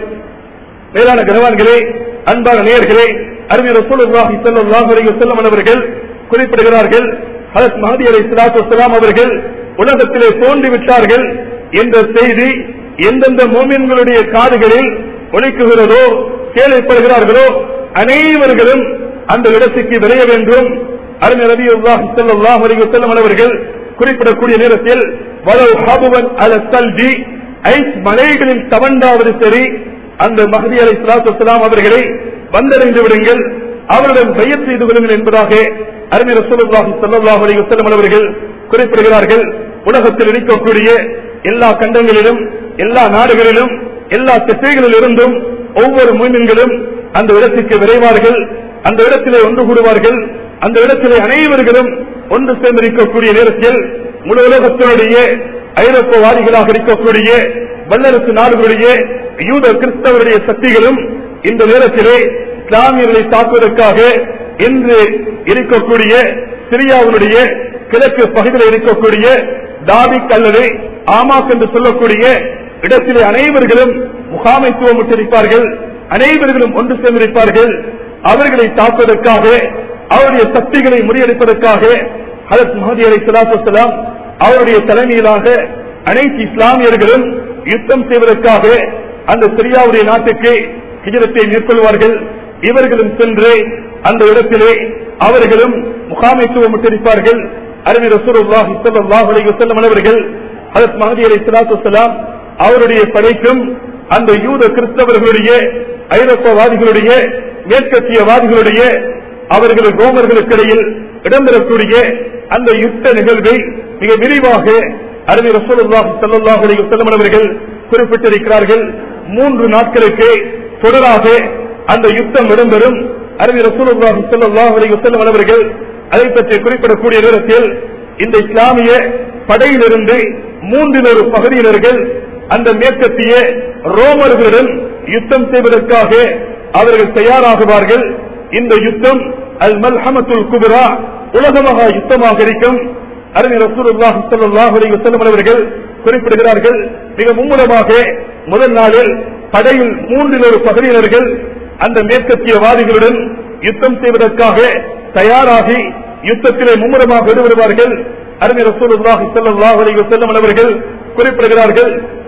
மேலான கனவான்களே அன்பான நேயர்களே அறிஞர் ரசூலுல்லாஹி ஸல்லல்லாஹு அலைஹி வஸல்லம் அவர்கள் குறிப்பிடுகிறார்கள் ஹஜரத் மஹதி அலைஹிஸ்ஸலாத்து வஸ்ஸலாம் அவர்கள் உலகத்திலே தோன்றிவிட்டார்கள் என்ற செய்தி எந்தெந்த மோமின்களுடைய காதுகளில் ஒலிக்குகிறதோ கேள்விப்படுகிறார்களோ அனைவர்களும் அந்த இடத்துக்கு விரைய வேண்டும் அறிஞர் ரபியுல்லாஹி ஸல்லல்லாஹு அலைஹி வஸல்லம் அவர்கள் குறிப்பிடக்கூடிய நேரத்தில் வலவு ஹபுவன் அல சல்ஜி ஐஸ் மலைகளில் தவண்டாவது சரி அந்த மஹதி அலை சலாத்து அவர்களை வந்தடைந்து விடுங்கள் அவரிடம் பெயர் செய்து கொள்ளுங்கள் என்பதாக அறிஞர் ரசூலுல்லாஹி ஸல்லல்லாஹு அலைஹி வஸல்லம் அவர்கள் குறிப்பிடுகிறார்கள் உலகத்தில் இருக்கக்கூடிய எல்லா கண்டங்களிலும் எல்லா நாடுகளிலும் எல்லா திசைகளில் இருந்தும் ஒவ்வொரு மூமின்களும் அந்த இடத்துக்கு விரைவார்கள் அந்த இடத்திலே ஒன்று கூடுவார்கள் அந்த இடத்திலே அனைவர்களும் ஒன்று சேர்ந்திருக்கக்கூடிய நேரத்தில் முழு உலகத்தினுடைய ஐரோப்பவாதிகளாக இருக்கக்கூடிய வல்லரசு நாடுகளுடைய யூத கிறிஸ்தவருடைய சக்திகளும் இந்த நேரத்திலே இஸ்லாமியர்களை தாக்குவதற்காக இன்று இருக்கக்கூடிய சிரியாவினுடைய கிழக்கு பகுதியில் இருக்கக்கூடிய தாபிக் அல்லது ஆமாக் என்று சொல்லக்கூடிய இடத்திலே அனைவர்களும் முகாமைத்துவம் விட்டிருப்பார்கள் அனைவர்களும் ஒன்று சேர்ந்திருப்பார்கள் அவர்களை தாக்குவதற்காக அவருடைய சக்திகளை முறியடிப்பதற்காக ஹரத் மஹதி அலை சலாத்து அவருடைய தலைமையிலாக அனைத்து இஸ்லாமியர்களும் யுத்தம் செய்வதற்காக அந்த சிரியாவுடைய நாட்டுக்கு ஹிஜரத்தை மேற்கொள்வார்கள் இவர்களும் சென்று அந்த இடத்திலே அவர்களும் முகாமைத்துவம் விட்டிருப்பார்கள் அறிவி ரசூலுல்லாஹி ஸல்லல்லாஹு அலைஹி வஸல்லம் அவர்கள் ஹஜரத் மஹதி அலைஹிஸ்ஸலாத்து வஸலாம் அவருடைய படைக்கும் அந்த யூத கிறிஸ்தவர்களுடைய ஐரோப்பவாதிகளுடைய மேற்கத்தியவாதிகளுடைய அவர்கள் ரோமர்களுக்கு இடையில் இடம்பெறக்கூடிய அந்த யுத்த நிகழ்வை மிக விரிவாக அறிவி ரசூலுல்லாஹி ஸல்லல்லாஹு அலைஹி வஸல்லம் அவர்கள் குறிப்பிட்டிருக்கிறார்கள் மூன்று நாட்களுக்கு தொடராக அந்த யுத்தம் இடம்பெறும் அறிவி ரசூலுல்லாஹி ஸல்லல்லாஹு அலைஹி வஸல்லம் அவர்கள் அதை பற்றி குறிப்பிடக்கூடிய நேரத்தில் இந்த இஸ்லாமிய படையிலிருந்து மூன்றில் ஒரு பகுதியினர்கள் அந்த மேற்கத்திய ரோமர்களுடன் யுத்தம் செய்வதற்காக அவர்கள் தயாராகுவார்கள் இந்த யுத்தம் அல் மல்ஹமத்துல் குபரா உலகமாக யுத்தமாக இருக்கும் அறிஞர் ரசூலுல்லாஹி ஸல்லல்லாஹு அலைஹி வஸல்லம் அவர்கள் குறிப்பிடுகிறார்கள் மிக மும்முரமாக முதல் நாளில் படையில் மூன்றில் ஒரு பகுதியினர்கள் அந்த மேற்கத்தியவாதிகளுடன் யுத்தம் செய்வதற்காக தயாராகி யுத்தத்திலே மும்முரமாக ஈடுபடுவார்கள் அறிஞர் ரசூலுல்லாஹி ஸல்லல்லாஹு அலைஹி வஸல்லம் அவர்கள் குறிப்பிடுகிறார்கள்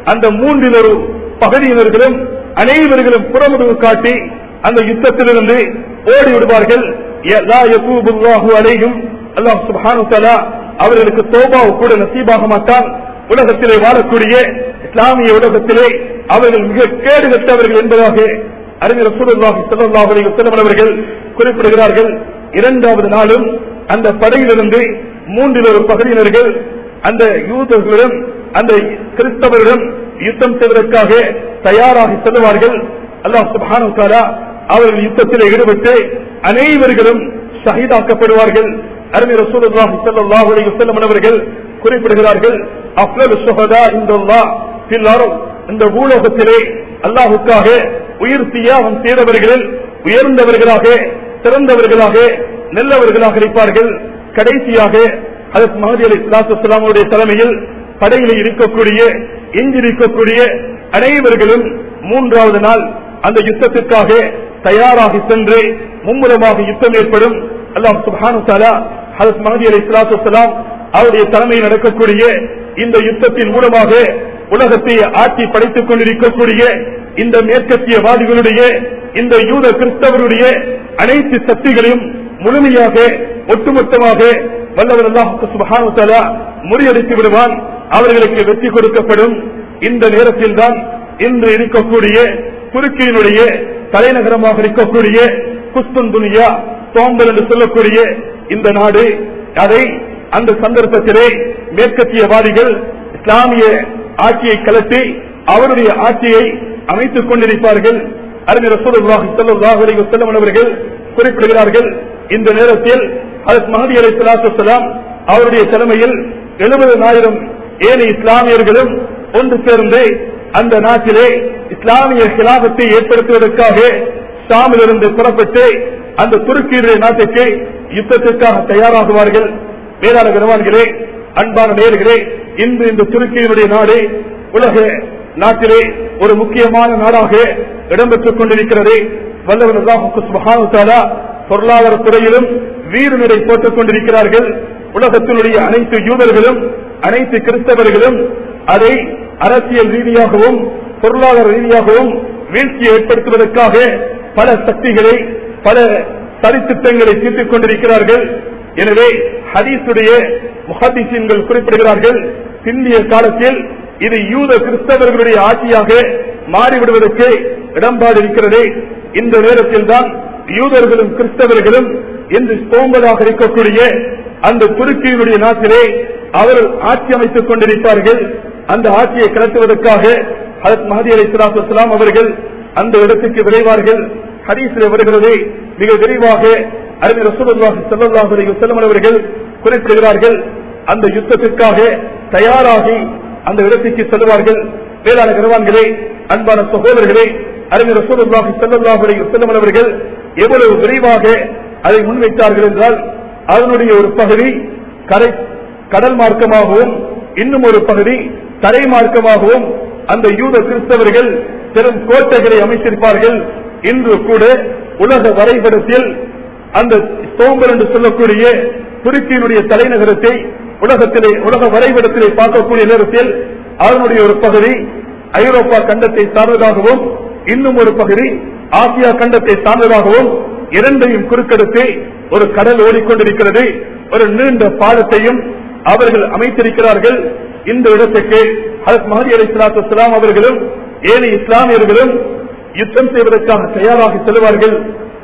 அந்த மூன்றில் ஒரு பகுதியினர்களும் அனைவர்களும் புறமுதுகு காட்டி அந்த யுத்தத்திலிருந்து ஓடி விடுவார்கள் லா யதூபுல்லாஹு அலைஹிம் அல்லாஹ் சுப்ஹானஹு தஆலா அவர்களுக்கு தௌபாவு கூட நசீபாக மாட்டான் உலகத்திலே வாழக்கூடிய இஸ்லாமிய உலகத்திலே அவர்கள் மிக கேடு கட்டவர்கள் என்பதாக அறிஞர் ரசூலுல்லாஹி ஸல்லல்லாஹு அலைஹி வஸல்லம் அவர்கள் குறிப்பிடுகிறார்கள் இரண்டாவது நாளும் அந்த படையிலிருந்து மூன்றில் ஒரு பகுதியினர்கள் அந்த யூதர்களுடன் அந்த கிறிஸ்தவரிடம் யுத்தம் செய்வதற்காக தயாராகி செல்வார்கள் அல்லாஹ் சுப்ஹானஹு தஆலா அவர்கள் யுத்தத்தில் ஈடுபட்டு அனைவர்களும் ஷஹீதாக்கப்படுவார்கள் அறிஞர் ரசூலுல்லாஹி ஸல்லல்லாஹு அலைஹி வஸல்லம் அவர்கள் குறிப்பிடுகிறார்கள் அஃலல் ஷுஹதா இந்தல்லாஹ் ஃபில் அர்த் இந்த பூலோகத்திலே அல்லாஹ்வுக்காக உயிர் தியாகம் செய்தவர்களில் உயர்ந்தவர்களாக சிறந்தவர்களாக நல்லவர்களாக இருப்பார்கள் கடைசியாக ஹதரத் மஹதி அலி இஸ்லாத்துடைய தலைமையில் படையில் இருக்கக்கூடிய எஞ்சிருக்கக்கூடிய அனைவர்களும் மூன்றாவது நாள் அந்த யுத்தத்திற்காக தயாராகி சென்று மும்முரமாக யுத்தம் ஏற்படும் அல்லாஹ் சுப்ஹானு தாலா ஹதரத் மஹதி அலி இஸ்லாத்து அவருடைய தலைமையில் நடக்கக்கூடிய இந்த யுத்தத்தின் மூலமாக உலகத்தை ஆட்சி படைத்துக் கொண்டிருக்கக்கூடிய இந்த மேற்கத்தியவாதிகளுடைய இந்த யூத கிறிஸ்தவருடைய அனைத்து சக்திகளையும் முழுமையாக ஒட்டுமொத்தமாக வல்லவர் அல்லாஹுக்கு சுபஹானு தஆலா முறியடித்து விடுவான் அவர்களுக்கு வெற்றி கொடுக்கப்படும் இந்த நேரத்தில் தான் இன்று இருக்கக்கூடிய துருக்கியினுடைய தலைநகரமாக இருக்கக்கூடிய குஸ்துந்துனியா சோம்பல் என்று சொல்லக்கூடிய இந்த நாடு அதை அந்த சந்தர்ப்பத்திலே மேற்கத்தியவாதிகள் இஸ்லாமிய ஆட்சியை கலட்டி அவருடைய ஆட்சியை அமைத்துக் கொண்டிருப்பார்கள் அறிஞர் ரசூலுல்லாஹி ஸல்லல்லாஹு அலைஹி வஸல்லம் அவர்கள் குறிப்பிடுகிறார்கள் இந்த நேரத்தில் ஹஜ்ரத் மஹதி அலைஹிஸ்ஸலாத்து வஸலாம் அவருடைய தலைமையில் 70000 ஏழை இஸ்லாமியர்களும் ஒன்று சேர்ந்து அந்த நாட்டிலே இஸ்லாமிய கிலாபத்தை ஏற்படுத்துவதற்காக ஷாமிலிருந்து புறப்பட்டு அந்த துருக்கியுடைய நாட்டுக்கு யுத்தத்திற்காக தயாராகுவார்கள் வேளாண் கனவான்களே அன்பான நேர்களே இன்று இந்த துருக்கியினுடைய நாடு உலக நாட்டிலே ஒரு முக்கியமான நாடாக இடம்பெற்றுக் கொண்டிருக்கிறது வல்லவன் அல்லாஹுக்கு சுப்ஹானஹு தஆலா பொருளாதார துறையிலும் வீறு நடை போட்டுக் கொண்டிருக்கிறார்கள் உலகத்தினுடைய அனைத்து யூதர்களும் அனைத்து கிறிஸ்தவர்களும் அதை அரசியல் ரீதியாகவும் பொருளாதார ரீதியாகவும் வீழ்ச்சியை ஏற்படுத்துவதற்காக பல சக்திகளை பல சரித்திட்டங்களை தீர்த்துக் கொண்டிருக்கிறார்கள் எனவே ஹதீசுடைய முஹதிசீன்கள் குறிப்பிடுகிறார்கள் பிந்திய காலத்தில் இது யூத கிறிஸ்தவர்களுடைய ஆட்சியாக மாறிவிடுவதற்கு இடம்பாடு இருக்கிறது இந்த நேரத்தில் தான் யூதர்களும் கிறிஸ்தவர்களும் என்று சோம்பலாக இருக்கக்கூடிய அந்த துருக்கியினுடைய நாட்டிலே அவர்கள் ஆட்சி அமைத்துக் கொண்டிருப்பார்கள் அந்த ஆட்சியை கடத்துவதற்காக ஹரத் மஹதி அலி சலாத்து அவர்கள் அந்த இடத்துக்கு விரைவார்கள் ஹதீஸில் வருகிறது மிக விரைவாக அறிஞர் ரசூலுல்லாஹி ஸல்லல்லாஹு அலைஹி வஸல்லம் அவர்கள் குறிப்பிடுகிறார்கள் அந்த யுத்தத்திற்காக தயாராகி அந்த இடத்துக்கு செல்வார்கள் வேளாண் கருவான்களே அன்பான சகோதரர்களே அறிஞர் ரசூலுல்லாஹி ஸல்லல்லாஹு அலைஹி வஸல்லம் அவர்கள் எவ்வளவு விரைவாக அதை முன்வைத்தார்கள் என்றால் அதனுடைய ஒரு பகுதி கரை கடல் மார்க்கமாகவும் இன்னும் ஒரு பகுதி தரை மார்க்கமாகவும் அந்த யூத கிறிஸ்தவர்கள் பெரும் கோட்டைகளை அமைத்திருப்பார்கள் இன்று கூட உலக வரைபடத்தில் அந்த சோம்பல் என்று சொல்லக்கூடிய துருக்கியினுடைய தலைநகரத்தை உலகத்திலே உலக வரைபடத்திலே பார்க்கக்கூடிய நேரத்தில் அதனுடைய ஒரு பகுதி ஐரோப்பா கண்டத்தை சார்ந்ததாகவும் இன்னும் ஒரு பகுதி ஆசியா கண்டத்தை சார்ந்ததாகவும் இரண்டையும் குறுக்கெடுத்து ஒரு கடல் ஓடிக்கொண்டிருக்கிறது ஒரு நீண்ட பாலத்தையும் அவர்கள் அமைத்திருக்கிறார்கள் இந்த இடத்துக்கு ஹரத் மஹதி அலி சலாத்து அவர்களும் ஏழை இஸ்லாமியர்களும் யுத்தம் செய்வதற்காக தயாராகி செல்வார்கள்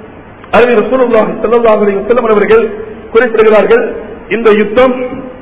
அறிஞர் ரசூலுல்லாஹி ஸல்லல்லாஹு அலைஹி வஸல்லம் அவர்கள் குறிப்பிடுகிறார்கள் இந்த யுத்தம்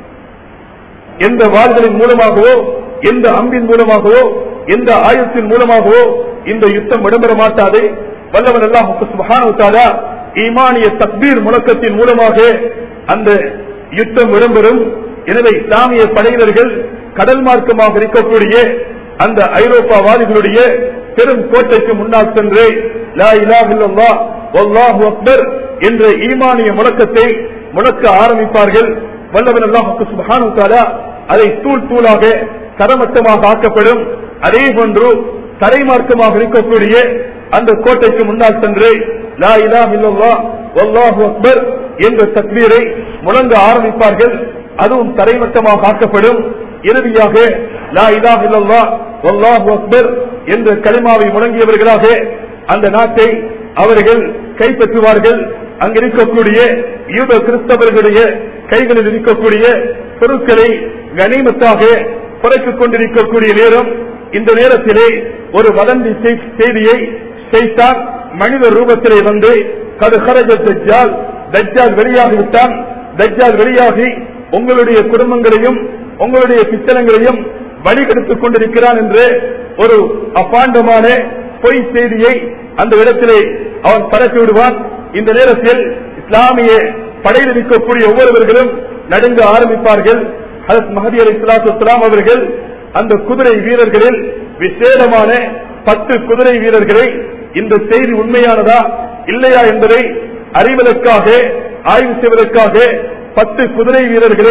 எந்த வாள்களின் மூலமாகவோ எந்த அம்பின் மூலமாகவோ எந்த ஆயுத்தின் மூலமாகவோ இந்த யுத்தம் இடம்பெற மாட்டாது வல்லவன் அல்லாஹ் சுப்ஹானஹு தஆலா ஈமானிய தக்பீர் முழக்கத்தின் மூலமாக அந்த யுத்தம் இடம்பெறும் எனவே இஸ்லாமிய படையினர்கள் கடல் மார்க்கமாக இருக்கக்கூடிய அந்த ஐரோப்பாவாதிகளுடைய பெரும் கோட்டைக்கு முன்னால் சென்று லா இலாஹ இல்லல்லாஹ் வல்லாஹு அக்பர் என்ற ஈமானிய முழக்கத்தை முழக்க ஆரம்பிப்பார்கள் வல்லவன் அல்லாஹுக்கு சுப்ஹானஹு தஆலா அதை தூள் தூளாக தரமட்டமாக ஆக்கப்படும் அதே போன்று தரைமார்க்கமாக இருக்கக்கூடிய அந்த கோட்டைக்கு முன்னால் சென்று லா இலாஹ இல்லல்லாஹ் வல்லாஹு அக்பர் என்ற தக்பீரை முழங்க ஆரம்பிப்பார்கள் அதுவும் தரைமட்டமாக ஆக்கப்படும் இறுதியாக லா இலாஹ இல்லல்லாஹ் அல்லாஹு அக்பர் என்ற களிமாவை முழங்கியவர்களாக அந்த நாட்டை அவர்கள் கைப்பற்றுவார்கள் அங்கிருக்கக்கூடிய யூத கிறிஸ்தவர்களுடைய கைகளில் இருக்கக்கூடிய பொருட்களை கனிமத்தாக குறைத்துக் கொண்டிருக்கக்கூடிய நேரம் இந்த நேரத்திலே ஒரு வதந்தி செய்- செய்தியை செய்தான் மனித ரூபத்திலே வந்து கது கரஜ தஜ்ஜால் தஜ்ஜால் வெளியாகிவிட்டான் தஜ்ஜால் வெளியாகி உங்களுடைய குடும்பங்களையும் உங்களுடைய பித்தனங்களையும் வழிகெடுத்துக் கொண்டிருக்கிறான் என்று ஒரு அப்பாண்டமான பொய் செய்தியை அந்த இடத்திலே அவன் பரப்பி விடுவான் இந்த நேரத்தில் இஸ்லாமிய படையில் இருக்கக்கூடிய ஒவ்வொருவர்களும் நடுங்க ஆரம்பிப்பார்கள் ஹரத் மஹதி அலி இஸ்லாம் அவர்கள் அந்த குதிரை வீரர்களில் விசேடமான பத்து குதிரை வீரர்களை இந்த செய்தி உண்மையானதா இல்லையா என்பதை அறிவதற்காக ஆய்வு செய்வதற்காக பத்து குதிரை வீரர்களை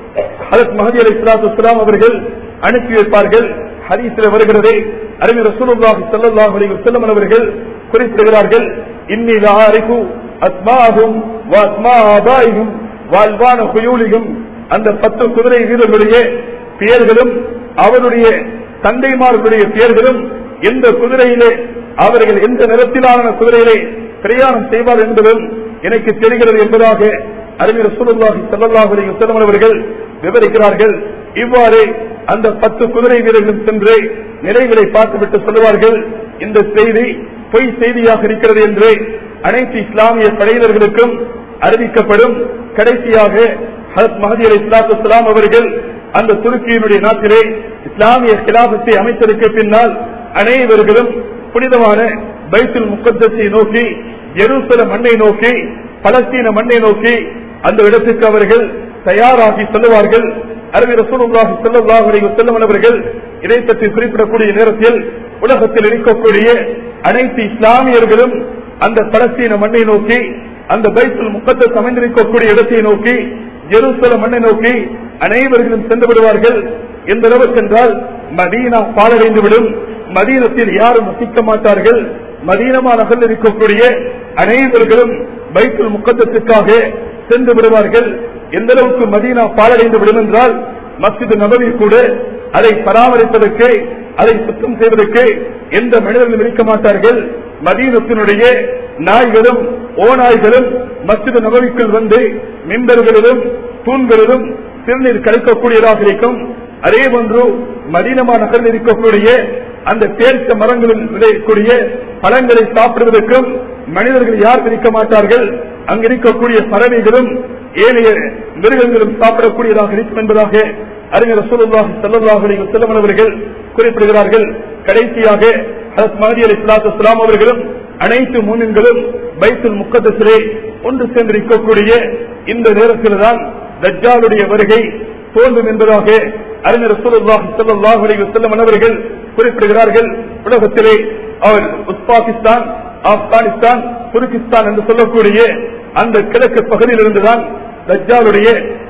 ஹரத் மஹதி அலி இஸ்லாம் அவர்கள் அனுப்பி வைப்பார்கள் ஹதீஸில் வருகிறது அறிஞர் ரசூலுல்லாஹி ஸல்லல்லாஹு அலைஹி வஸல்லம் அவர்கள் குறிப்பிடுகிறார்கள் இன்னி லஆரிஃபு அஸ்மாஹும் வ அஸ்மா ஆபாயிஹும் வ அல்வான குயூலிஹும் அந்த பத்து குதிரை வீரர்களுடைய பெயர்களும் அவருடைய தந்தைமார்களுடைய பெயர்களும் எந்த குதிரையிலே அவர்கள் எந்த நிறத்திலான குதிரையிலே பிரயாணம் செய்வார் என்பதும் எனக்கு தெரிகிறது என்பதாக அறிஞர் ரசூலுல்லாஹி ஸல்லல்லாஹு அலைஹி வஸல்லம் அவர்கள் விவரிக்கிறார்கள் இவ்வாறு அந்த பத்து குதிரை வீரர்களும் சென்று நிறைகளை பார்த்துவிட்டு சொல்லுவார்கள் இந்த செய்தி பொய் செய்தியாக இருக்கிறது என்று அனைத்து இஸ்லாமிய படையினர்களுக்கும் அறிவிக்கப்படும் கடைசியாக ஹரத் மஹதி அலி இஸ்லாத்து அவர்கள் அந்த துருக்கியினுடைய நாட்டிலே இஸ்லாமிய கிலாபத்தை அமைத்ததற்கு பின்னால் அனைவர்களும் புனிதமான பைத்துல் முக்கத்தத்தை நோக்கி ஜெருசலம் மண்ணை நோக்கி பலஸ்தீன மண்ணை நோக்கி அந்த இடத்துக்கு அவர்கள் தயாராகி செல்லுவார்கள் அரபி ரசூலுல்லாஹி ஸல்லல்லாஹு அலைஹி வஸல்லம் அவர்கள் இதை பற்றி குறிப்பிடக்கூடிய நேரத்தில் உலகத்தில் இருக்கக்கூடிய அனைத்து இஸ்லாமியர்களும் அந்த பலஸ்தீன மண்ணை நோக்கி அந்த பைத்துல் முக்கத்தஸ் அமைந்திருக்கக்கூடிய இடத்தை நோக்கி ஜெருசலம் மண்ணை நோக்கி அனைவர்களும் சென்று விடுவார்கள் எந்த அளவுக்கு என்றால் மதீனா பாலடைந்துவிடும் மதீனத்தில் யாரும் வசிக்க மாட்டார்கள் மதீனமா நகரில் இருக்கக்கூடிய அனைவர்களும் பைத்துல் முக்கத்தத்துக்காக சென்று விடுவார்கள் எந்த அளவுக்கு மதீனா பாலடைந்து விடும் என்றால் மஸ்ஜித் நபவி கூட அதை பராமரிப்பதற்கு அதை சுத்தம் செய்வதற்கு எந்த மனிதர்களும் இருக்க மாட்டார்கள் மதீனத்தினுடைய நாய்களும் ஓநாய்களும் மஸ்ஜித் நபவிக்குள் வந்து மிம்பர்களிலும் தூண்களிலும் சிறுநீர் கழிக்கக்கூடியதாக இருக்கும் அதே போன்று மதீனமா நகரில் இருக்கக்கூடிய அந்த தேர்த்த மரங்களில் விளையக்கூடிய பழங்களை சாப்பிடுவதற்கும் மனிதர்கள் யார் இருக்க மாட்டார்கள் அங்கு இருக்கக்கூடிய பறவைகளும் ஏனைய மிருகங்களும் சாப்பிடக்கூடியதாக இருக்கும் என்பதாக அறிஞர் ரசூலுல்லாஹி ஸல்லல்லாஹு அலைஹி வஸல்லம் அவர்கள் குறிப்பிடுகிறார்கள் கடைசியாக ஹஜ்ரத் மஹதி அலைஹிஸ்ஸலாத்து வஸ்ஸலாம் அவர்களும் அனைத்து மூமின்களும் பைத்துல் முக்கத்தஸிலே ஒன்று சேர்ந்திருக்கக்கூடிய இந்த நேரத்தில் தான் தஜ்ஜாலுடைய வருகை தோன்றும் என்பதாக அறிஞர் ரசூலுல்லாஹி ஸல்லல்லாஹு அலைஹி வஸல்லம் அவர்கள் குறிப்பிடுகிறார்கள் உலகத்திலே அவர் உஸ்பாகிஸ்தான் ஆப்கானிஸ்தான் துருக்கிஸ்தான் என்று சொல்லக்கூடிய அந்த கிழக்கு பகுதியில் இருந்துதான் தஜ்ஜாலுடைய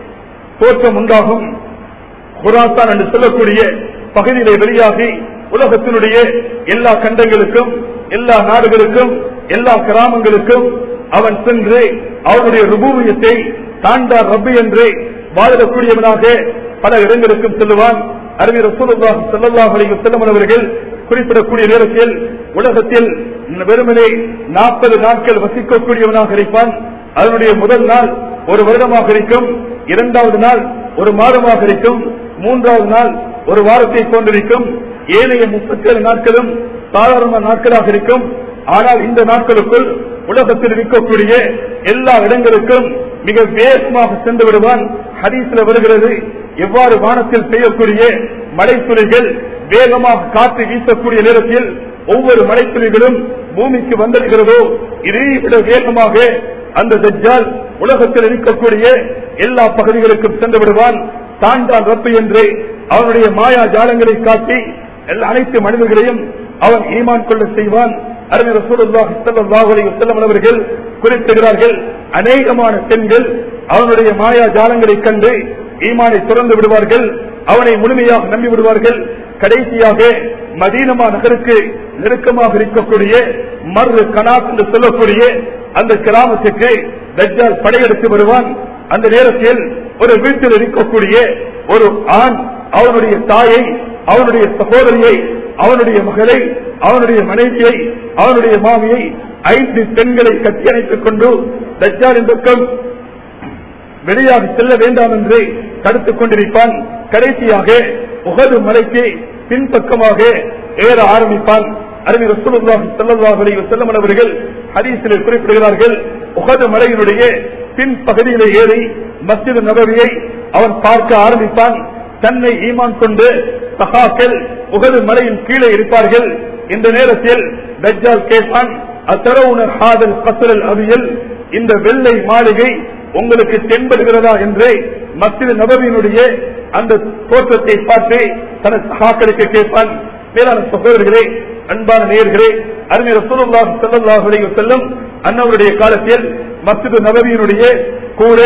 தோற்றம் உண்டாகும் குராசான் என்று சொல்லக்கூடிய பகுதியிலே வெளியாகி உலகத்தினுடைய எல்லா கண்டங்களுக்கும் எல்லா நாடுகளுக்கும் எல்லா கிராமங்களுக்கும் அவன் சென்று அவருடைய ருபூவியத்தை தாண்டார் ரப்பி என்று வாழக்கூடியவனாக பல இடங்களுக்கும் செல்லுவான் அறிஞர் ரசூலுல்லாஹி ஸல்லல்லாஹு அலைஹி வஸல்லம் அவர்கள் குறிப்பிடக்கூடிய நேரத்தில் உலகத்தில் வெறுமனே நாற்பது நாட்கள் வசிக்கக்கூடியவனாக இருப்பான் அதனுடைய முதல் நாள் ஒரு வருடமாக இருக்கும் இரண்டாவது நாள் ஒரு மாதமாக இருக்கும் மூன்றாவது நாள் ஒரு வாரத்தை கொண்டிருக்கும் ஏனைய முப்பத்தி ஏழு நாட்களும் சாதாரண நாட்களாக இருக்கும் ஆனால் இந்த நாட்களுக்குள் உலகத்தில் இருக்கக்கூடிய எல்லா இடங்களுக்கும் மிக வேகமாக சென்று விடுவான் ஹதீஸ்ல வருகிறது எவ்வாறு வானத்தில் பெய்யக்கூடிய மழைத்துளிகள் வேகமாக காற்று வீசக்கூடிய நேரத்தில் ஒவ்வொரு மழைத்துளிகளும் பூமிக்கு வந்திருக்கிறதோ இதை விட வேகமாக அந்த தஜ்ஜால் உலகத்தில் இருக்கக்கூடிய எல்லா பகுதிகளுக்கும் சென்று விடுவான் தாண்டான் ரப்பு என்று அவனுடைய மாயா ஜாலங்களை காட்டி எல்லா அனைத்து மனிதர்களையும் அவன் ஈமான் கொள்ள செய்வான் அறிஞர் ரசூலுல்லாஹி ஸல்லல்லாஹு அலைஹி வஸல்லம் அவர்கள் குறிப்பிடுகிறார்கள் அநேகமான பெண்கள் அவனுடைய மாயா ஜாலங்களை கண்டு ஈமானை துறந்து விடுவார்கள் அவனை முழுமையாக நம்பி விடுவார்கள் கடைசியாக மதீனமா நகருக்கு நெருக்கமாக இருக்கக்கூடிய மறு கனாத் என்று சொல்லக்கூடிய அந்த கிராமத்துக்கு தஜ்ஜால் படையெடுத்து வருவான் அந்த நேரத்தில் ஒரு வீட்டில் இருக்கக்கூடிய ஒரு ஆண் அவனுடைய தாயை அவனுடைய சகோதரியை அவனுடைய மகளை அவனுடைய மனைவியை அவனுடைய மாமியை ஐந்து பெண்களை கட்டி அணைத்துக் கொண்டு தஜ்ஜாலின் பக்கம் வெளியாக செல்ல வேண்டாம் என்று தடுத்துக் கொண்டிருப்பான் கடைசியாக உகது மலைக்கு பின்பக்கமாக ஏற ஆரம்பிப்பான் அருமை ரசூலுல்லாஹி ஸல்லல்லாஹு அலைஹி வஸல்லம் அவர்கள் ஹதீஸிலே குறிப்பிடுகிறார்கள் உகது மலையினுடைய பின்பகுதியிலே ஏறி மஸ்ஜித் நபவியை அவன் பார்க்க ஆரம்பிப்பான் தன்னை ஈமான் கொண்டு சகாக்கள் உகது மலையின் கீழே இருப்பார்கள் இந்த நேரத்தில் தஜ்ஜால் கேட்பான் அத்தரவுனர் ஹாதல் கசரல் அவியல் இந்த வெள்ளை மாளிகை உங்களுக்கு தென்படுகிறதா என்று மத்திய நபவியினுடைய அந்த தோற்றத்தை பார்த்து தனது சகாக்களுக்கு கேட்பான் மேலான சகோதரர்களே அன்பான நேயர்களே அருமை ரசூலுல்லாஹி ஸல்லல்லாஹு அலைஹி வஸல்லம் அன்னவருடைய காலத்தில் மஸ்ஜித் நபவியினுடைய கூரை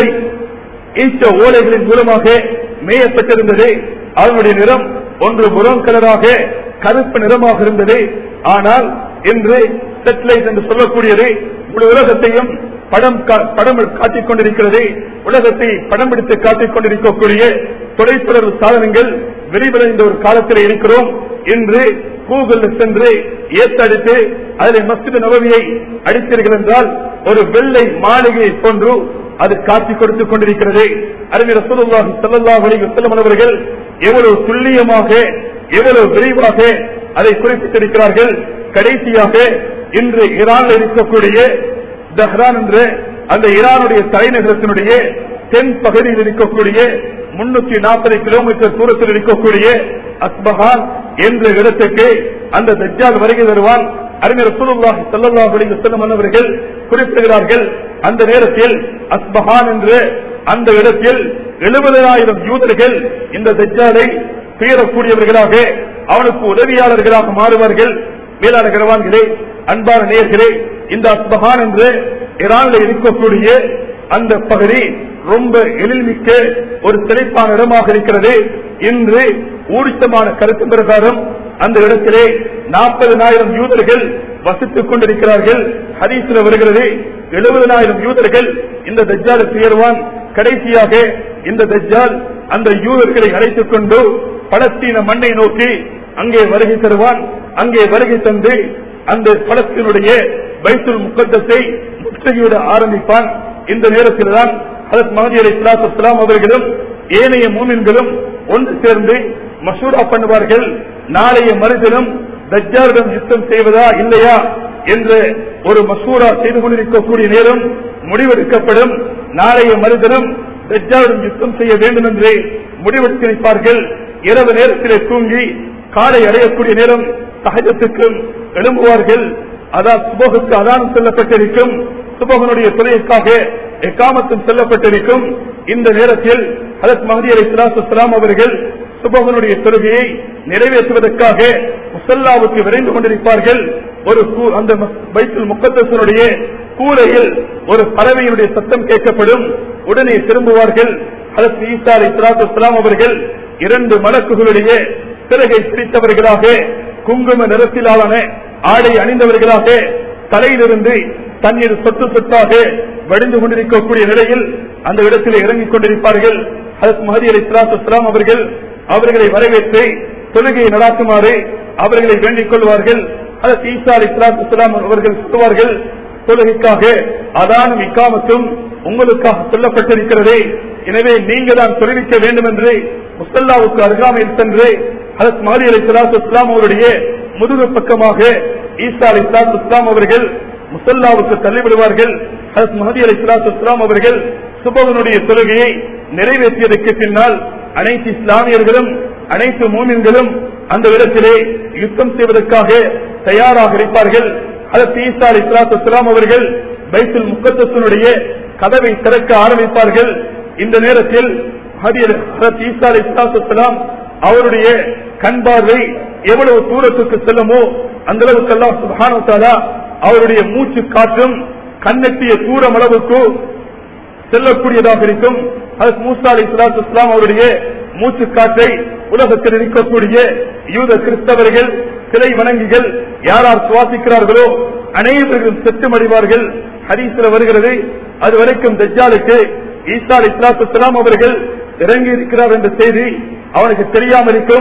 ஈச்ச ஓலைகளின் மூலமாக மேயப்பட்டிருந்தது அதனுடைய நிறம் ஒன்று புறம் கலராக கருப்பு நிறமாக இருந்தது ஆனால் இன்று செட்டிலைட் என்று சொல்லக்கூடியது முழு உலகத்தையும் படம் கா- படம் காட்டிக் கொண்டிருக்கிறது உலகத்தை படம் பிடித்து காட்டிக் கொண்டிருக்கக்கூடிய தொலைத்தொடர்பு சாதனங்கள் விரிவடைந்த ஒரு காலத்தில் இருக்கிறோம் இன்று கூகுள் சென்று ஏத்தடித்து அதில் மஸ்ஜித் நபவியை அடித்தீர்கள் என்றால் ஒரு வெள்ளை மாளிகையை போன்று அது காட்சி கொடுத்துக் கொண்டிருக்கிறது அறிஞர் ரசூலுல்லாஹி ஸல்லல்லாஹு அலைஹி வஸல்லம் அவர்கள் எவ்வளவு துல்லியமாக எவ்வளவு விரைவாக அதை குறிப்பிட்டிருக்கிறார்கள் கடைசியாக இன்று ஈரானில் இருக்கக்கூடிய தஹ்ரான் என்ற அந்த ஈரானுடைய தலைநகரத்தினுடைய தென் பகுதியில் இருக்கக்கூடிய முன்னூத்தி நாற்பது கிலோமீட்டர் தூரத்தில் இருக்கக்கூடிய அஸ்பஹான் என்ற இடத்துக்கு அந்த தஜ்ஜால் வருகை தருவான் அறிஞர் ரசூலுல்லாஹி ஸல்லல்லாஹு அலைஹி வஸல்லம் அவர்கள் குறிப்பிடுகிறார்கள் அந்த நேரத்தில் அஸ்பஹான் என்று அந்த இடத்தில் எழுபதாயிரம் யூதர்கள் இந்த தஜ்ஜாலை துயரக்கூடியவர்களாக அவனுக்கு உதவியாளர்களாக மாறுவார்கள் மேலான கரவான்களே அன்பான நேயர்களே இந்த அஸ்பஹான் என்று ஈரானில் இருக்கக்கூடிய அந்த பகுதி ரொம்ப எழில்மிக்க ஒரு செழிப்பான இடமாக இருக்கிறது இன்று ஊடித்தமான கருத்து பிரகாரம் அந்த இடத்திலே நாற்பதனாயிரம் யூதர்கள் வசித்துக் கொண்டிருக்கிறார்கள் ஹதீஸ்ல வருகிறது எழுபதனாயிரம் யூதர்கள் இந்த தஜ்ஜாலுக்கு ஏறுவான் கடைசியாக இந்த தஜ்ஜால் அந்த யூதர்களை அழைத்துக் கொண்டு பலஸ்தீன மண்ணை நோக்கி அங்கே வருகை தருவான் அங்கே வருகை தந்து அந்த பலஸ்தீனுடைய பைத்துல் முக்கத்தத்தை முற்றுகையிட ஆரம்பிப்பான் இந்த நேரத்தில் தான் ஹதரத் மஹதி அலி இஸ்லாம் அவர்களும் ஏனைய மூமின்களும் ஒன்று சேர்ந்து மசூரா பண்ணுவார்கள் நாளைய மறுதினம் தஜ்ஜாரிடம் யுத்தம் செய்வதா இல்லையா என்ற ஒரு மசூரா செய்து கொண்டிருக்கக்கூடிய நேரம் முடிவெடுக்கப்படும் நாளைய மறுதினம் தஜ்ஜாரிடம் யுத்தம் செய்ய வேண்டும் என்று முடிவெடுத்திருப்பார்கள் இரவு நேரத்திலே தூங்கி காலை அடையக்கூடிய நேரம் சகஜத்துக்கும் எழும்புவார்கள் அதான் சுபோகுக்கு அதானம் செல்லப்பட்டிருக்கும் சுபகனுடைய துறைக்காக எக்காமத்தும் செல்லப்பட்டிருக்கும் இந்த நேரத்தில் ஹதத் மஹதி அலி இஸ்லாம் அவர்கள் சுபகனுடைய தொழுகையை நிறைவேற்றுவதற்காக முசல்லாவுக்கு விரைந்து கொண்டிருப்பார்கள் ஒரு கூ- அந்த ம- பைத்துல் முக்கத்தசனுடைய கூரையில் ஒரு பறவையினுடைய சத்தம் கேட்கப்படும் உடனே திரும்புவார்கள் ஹதத் ஈசா அலி இஸ்லாம் அவர்கள் இரண்டு மலக்குகளுடைய பிறகை பிரித்தவர்களாக குங்கும நிறத்திலான ஆடை அணிந்தவர்களாக தலையிலிருந்து தண்ணீர் சொத்து சொத்தாக வடிந்து கொண்டிருக்கக்கூடிய நிலையில் அந்த இடத்தில் இறங்கிக் கொண்டிருப்பார்கள் ஹதத் மஹதி அலி இஸ்லாம் அவர்கள் அவர்களை வரவேற்று தொழுகையை நடாத்துமாறு அவர்களை வேண்டிக் கொள்வார்கள் ஹதத் ஈசா அலி இஸ்லாம் அவர்கள் சொல்லுவார்கள் தொழுகைக்காக அதானும் இக்காமத்தும் உங்களுக்காக சொல்லப்பட்டிருக்கிறதே எனவே நீங்க தான் தொழுவிக்க வேண்டும் என்று முசல்லாவுக்கு அருகாமையில் சென்று ஹதத் மஹதி அலி இஸ்லாம் அவருடைய முதுகு பக்கமாக ஈசா அலி இஸ்லாம் அவர்கள் முசல்லாவுக்கு தள்ளிவிடுவார்கள் ஹதத் மஹதி அலி இஸ்லாம் அவர்கள் சுபவனுடைய தொழுகையை நிறைவேற்றியதற்கு பின்னால் அனைத்து இஸ்லாமியர்களும் அனைத்து மூமின்களும் அந்த இடத்திலே யுத்தம் செய்வதற்காக தயாராக இருப்பார்கள் ஹதத் ஈசா அலி இஸ்லாம் அவர்கள் பைத்துல் முக்கத்தனுடைய கதவை திறக்க ஆரம்பிப்பார்கள் இந்த நேரத்தில் ஹதீர் ஹதரத் ஈசா அலி இஸ்லாம் அவருடைய கண் பார்வை எவ்வளவு தூரத்துக்கு செல்லுமோ அந்த அளவுக்கு அல்லாஹ் சுப்ஹானஹு வ தஆலா அவருடைய மூச்சு காற்றும் கண்ணெட்டிய தூரம் அளவுக்கு செல்லக்கூடியதாக இருக்கும் அதற்கு மூசா அலி இஸ்லாத்து இஸ்லாம் அவருடைய மூச்சு காற்றை உலகத்தில் இருக்கக்கூடிய யூத கிறிஸ்தவர்கள் சிலை வணங்கிகள் யார் யார் சுவாசிக்கிறார்களோ அனைவர்களும் செத்து மடிவார்கள் ஹதீஸ்ல வருகிறது அது வரைக்கும் தஜ்ஜாலுக்கு ஈசா அலி இஸ்லாத்து இஸ்லாம் அவர்கள் இறங்கி இருக்கிறார் என்ற செய்தி அவனுக்கு தெரியாமல் இருக்கும்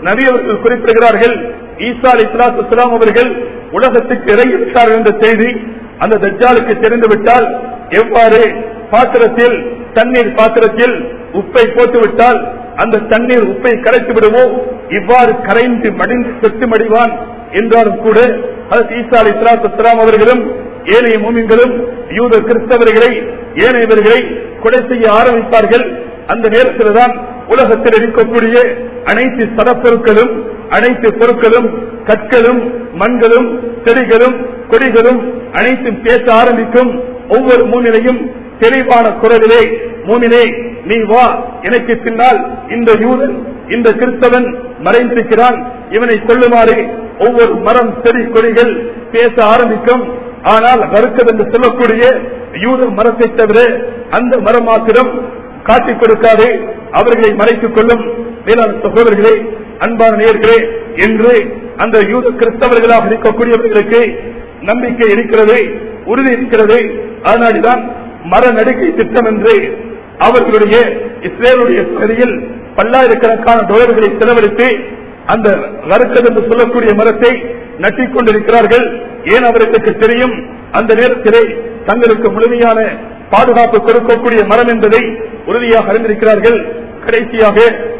நபி அவர்கள் குறிப்பிடுகிறார்கள் ஈசா அலி இஸ்லாம் அவர்கள் உலகத்துக்கு இறங்கி விட்டார்கள் என்ற செய்தி அந்த தஜ்ஜாலுக்கு தெரிந்துவிட்டால் எவ்வாறு பாத்திரத்தில் தண்ணீர் பாத்திரத்தில் உப்பை போட்டுவிட்டால் அந்த தண்ணீர் உப்பை கரைத்து விடுமோ இவ்வாறு கரைந்து மடிந்து செத்து மடிவான் என்றாலும் கூட அது ஈசா அலி இஸ்லாம் அவர்களும் ஏனைய மூமின்களும் யூத கிறிஸ்தவர்களை ஏனையவர்களை கொலை செய்ய ஆரம்பிப்பார்கள் அந்த நேரத்தில் தான் உலகத்தில் இருக்கக்கூடிய அனைத்து சடப்பொருட்களும் அனைத்து பொருட்களும் கற்களும் மண்களும் செடிகளும் கொடிகளும் அனைத்தும் பேச ஆரம்பிக்கும் ஒவ்வொரு மூனிலையும் தெளிவான குரலிலே மூமினே நீ வா எனக்கு பின்னால் இந்த யூதன் இந்த கிறிஸ்தவன் மறைந்திருக்கிறான் இவனை கொள்ளுமாறு ஒவ்வொரு மரம் செடி கொடிகள் பேச ஆரம்பிக்கும் ஆனால் வறுக்கது என்று சொல்லக்கூடிய யூத மரத்தை தவிர அந்த மரம் மாத்திரம் காட்டிக் கொடுக்காது அவர்களை மறைத்துக் கொள்ளும் மேலான சகோதரர்களே அன்பான நேர்களே என்று அந்த யூத கிறிஸ்தவர்களாக இருக்கக்கூடியவர்களுக்கு நம்பிக்கை இருக்கிறது உறுதி இருக்கிறது அதனால்தான் மர நடுக்கை திட்டம் என்று அவர்களுடைய இஸ்ரேலுடைய பகுதியில் பல்லாயிரக்கணக்கான டாலர்களை செலவழித்து அந்த வறுக்கது என்று சொல்லக்கூடிய மரத்தை நட்டிக் கொண்டிருக்கிறார்கள் ஏன் அவர்களுக்கு தெரியும் அந்த நேரத்திலே தங்களுக்கு முழுமையான பாதுகாப்பு கொடுக்கக்கூடிய மரம் என்பதை உறுதியாக அறிந்திருக்கிறார்கள் கடைசியாக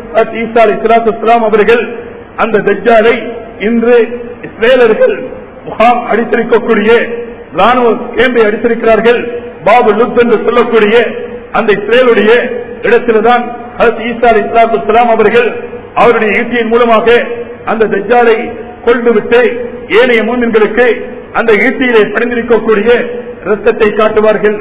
ஈசா இஸ்லாம் அவர்கள் அந்த தஜ்ஜாலை இன்று இஸ்ரேலர்கள் முகாம் அடித்திருக்கக்கூடிய ராணுவ கேம்பை அடித்திருக்கிறார்கள் பாபு லுத் என்று சொல்லக்கூடிய அந்த இஸ்ரேலுடைய இடத்தில்தான் ஈசா இஸ்லாம் அவர்கள் அவருடைய ஈட்டியின் மூலமாக அந்த தஜ்ஜாலை கொண்டுவிட்டு ஏனைய மூமின்களுக்கு அந்த ஈட்டியிலே பணிந்திருக்கக்கூடிய ரத்தத்தை காட்டுவார்கள்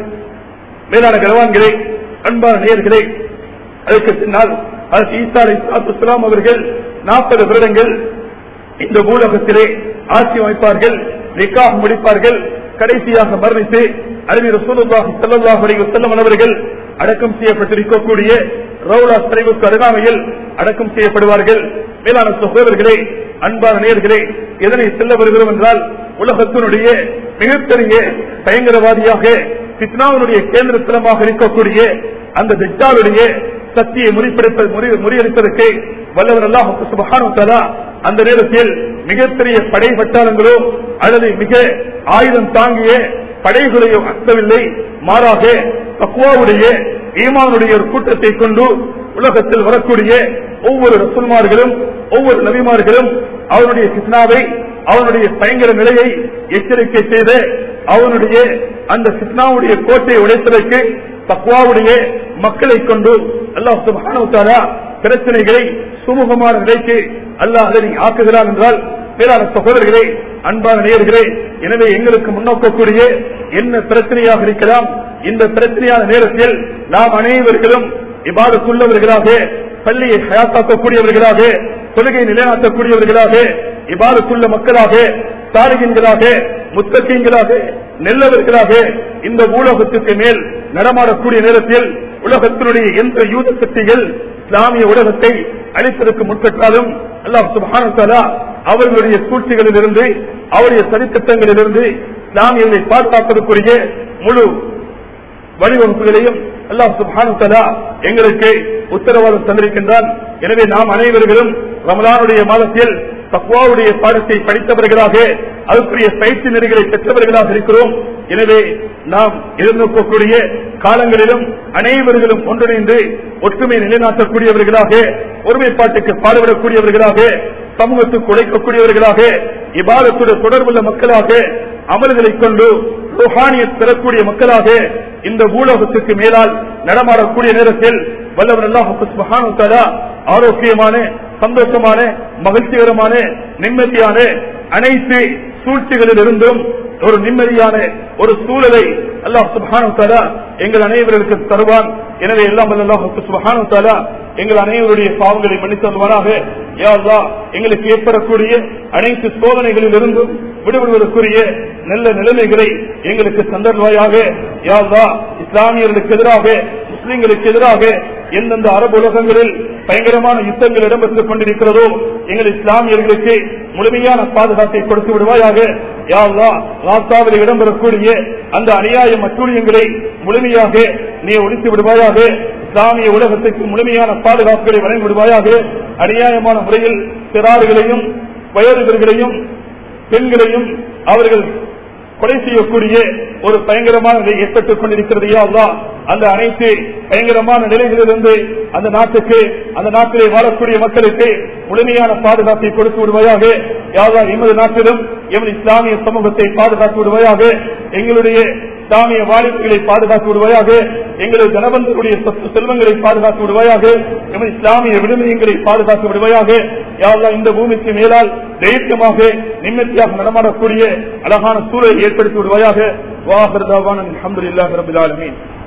மேலான கனவான்களே அன்பான நேயர்களே அதற்கு பின்னால் ஈசா இஸ்லாம் அவர்கள் நாற்பது வருடங்கள் இந்த பூலகத்திலே ஆட்சி அமைப்பார்கள் நிக்காக முடிப்பார்கள் கடைசியாக மரணித்து அறிஞர் ரசூலுல்லாஹி ஸல்லல்லாஹு அலைஹி வஸல்லம் அவர்கள் அடக்கம் செய்யப்பட்டிருக்கக்கூடிய ரவுலா சரிவுக்கு அருகாமையில் அடக்கம் செய்யப்படுவார்கள் மேலான சகோதரர்களே அன்பான நேர்களே எதனை செல்ல வருகிறோம் என்றால் உலகத்தினுடைய மிகப்பெரிய பயங்கரவாதியாக பித்னாவினுடைய கேந்திர தலமாக இருக்கக்கூடிய அந்த திட்டாவுடைய சக்தியை முறிப்பெடுப்ப முறியடிப்பதற்கு வல்லவர் அல்லாஹ் சுபஹானுத்தலா அந்த நேரத்தில் மிகப்பெரிய படை பட்டாளங்களோ அல்லது மிக ஆயுதம் தாங்கிய படைகளையோ அர்த்தவில்லை மாறாக தக்குவாவுடைய ஈமானுடைய ஒரு கூட்டத்தை கொண்டு உலகத்தில் வரக்கூடிய ஒவ்வொரு ரசுல்மார்களும் ஒவ்வொரு நபிமார்களும் அவனுடைய சித்னாவை அவனுடைய பயங்கர நிலையை எச்சரிக்கை செய்து அவனுடைய அந்த சித்னாவுடைய கோட்டை உடைத்ததற்கு தக்குவாவுடைய மக்களை கொண்டு அல்லாஹ் சுபானுத்தாரா பிரச்சனைகளை சுமூகமான நிலைக்கு அல்லாஹ் அதனை ஆக்குகிறான் என்றால் மேலான சகோதரர்களே அன்பான நேயர்களே எனவே எங்களுக்கு முன்னோக்கக்கூடிய என்ன பிரச்சனையாக இருக்கலாம் இந்த பிரச்சனையான நேரத்தில் நாம் அனைவர்களும் இபாதத்துள்ளவர்களாக பள்ளியை ஹயாத்தாக்கக்கூடியவர்களாக தொழுகை நிலைநாட்டக்கூடியவர்களாக இபாதத்துள்ள மக்களாக சாரகின்களாக முத்தகங்களாக நெல்லவர்களாக இந்த ஊடகத்துக்கு மேல் நடமாடக்கூடிய நேரத்தில் உலகத்தினுடைய எந்த யூத சக்திகள் இஸ்லாமிய உலகத்தை அழிப்பதற்கு முற்பட்டாலும் அல்லாஹ் சுபானா அவர்களுடைய சூழ்ச்சிகளில் இருந்து அவருடைய சதித்திட்டங்களிலிருந்து இஸ்லாமியர்களை பாதுகாப்பதற்குரிய முழு வழிவகுப்புகளையும் அல்லாஹ் சுபானுத்தலா எங்களுக்கு உத்தரவாதம் தந்திருக்கின்றான் எனவே நாம் அனைவர்களும் ரமலானுடைய மாதத்தில் தக்குவாவுடைய பாடத்தை படித்தவர்களாக அதற்குரிய பயிற்சி நெறிகளை பெற்றவர்களாக இருக்கிறோம் எனவே நாம் எதிர்நோக்கக்கூடிய காலங்களிலும் அனைவர்களும் ஒன்றிணைந்து ஒற்றுமை நிலைநாட்டக்கூடியவர்களாக ஒருமைப்பாட்டுக்கு பாடுபடக்கூடியவர்களாக சமூகத்துக்கு உழைக்கக்கூடியவர்களாக இபாதத்துடன் தொடர்புள்ள மக்களாக அமல்களை கொண்டு ருஹானியை பெறக்கூடிய மக்களாக இந்த பூலோகத்துக்கு மேலால் நடமாடக்கூடிய நேரத்தில் வல்லவர் அல்லாஹ் ஆரோக்கியமான சந்தோஷமான மகிழ்ச்சிகரமான நிம்மதியான அனைத்து சூழ்ச்சிகளில் இருந்தும் ஒரு நிம்மதியான ஒரு சூழலை அல்லாஹ் சுபானு தாலா எங்கள் அனைவருக்கு தருவான் எனவே எல்லாம் அல்லாஹ் சுபானு தாலா எங்கள் அனைவருடைய பாவங்களை மன்னித்து தருவானாக யா அல்லாஹ் எங்களுக்கு ஏற்படக்கூடிய அனைத்து சோதனைகளில் இருந்தும் விடுபடுவதற்குரிய நல்ல நிலைமைகளை எங்களுக்கு சந்தர்வாயாக யா அல்லாஹ் இஸ்லாமியர்களுக்கு எதிராக முஸ்லிம்களுக்கு எதிராக எந்தெந்த அரபு உலகங்களில் பயங்கரமான யுத்தங்கள் இடம்பெற்றுக் கொண்டிருக்கிறதோ எங்கள் இஸ்லாமியர்களுக்கு முழுமையான பாதுகாப்பை கொடுத்து விடுவாயாக யாழ்லா ராஸ்தாவில் இடம்பெறக்கூடிய அந்த அநியாய அட்டூழியங்களை முழுமையாக நீ ஒழித்து விடுவாயாக இஸ்லாமிய உலகத்துக்கு முழுமையான பாதுகாப்புகளை வழங்கி விடுவாயாக அநியாயமான முறையில் சிறார்களையும் வயதுகளையும் பெண்களையும் அவர்கள் கொலை செய்யக்கூடிய ஒரு பயங்கரமான நிலை ஏற்பட்டுக் கொண்டிருக்கிறது யா அல்லாஹ் அந்த அனைத்து பயங்கரமான நிலைகளிலிருந்து அந்த நாட்டுக்கு அந்த நாட்டிலே வாழக்கூடிய மக்களுக்கு முழுமையான பாதுகாப்பை கொடுத்து விடுவாயாக யாவா எமது நாட்டிலும் எமது இஸ்லாமிய சமூகத்தை பாதுகாத்து விடுவாயாக எங்களுடைய இஸ்லாமிய வாலிபர்களை பாதுகாத்து விடுவாயாக எங்களது ஜனபந்தருடைய சொத்து செல்வங்களை பாதுகாத்து விடுவாயாக எமது இஸ்லாமிய விடுதலைகளை பாதுகாத்து விடுவாயாக யாவா இந்த பூமிக்கு மேலால் தைரியமாக நிம்மதியாக நடமாடக்கூடிய அழகான சூழலை ஏற்படுத்தி விடுவாயாக வாஹர் தாவான் அலமதுல்லாஹ் ரபில் ஆலமீன்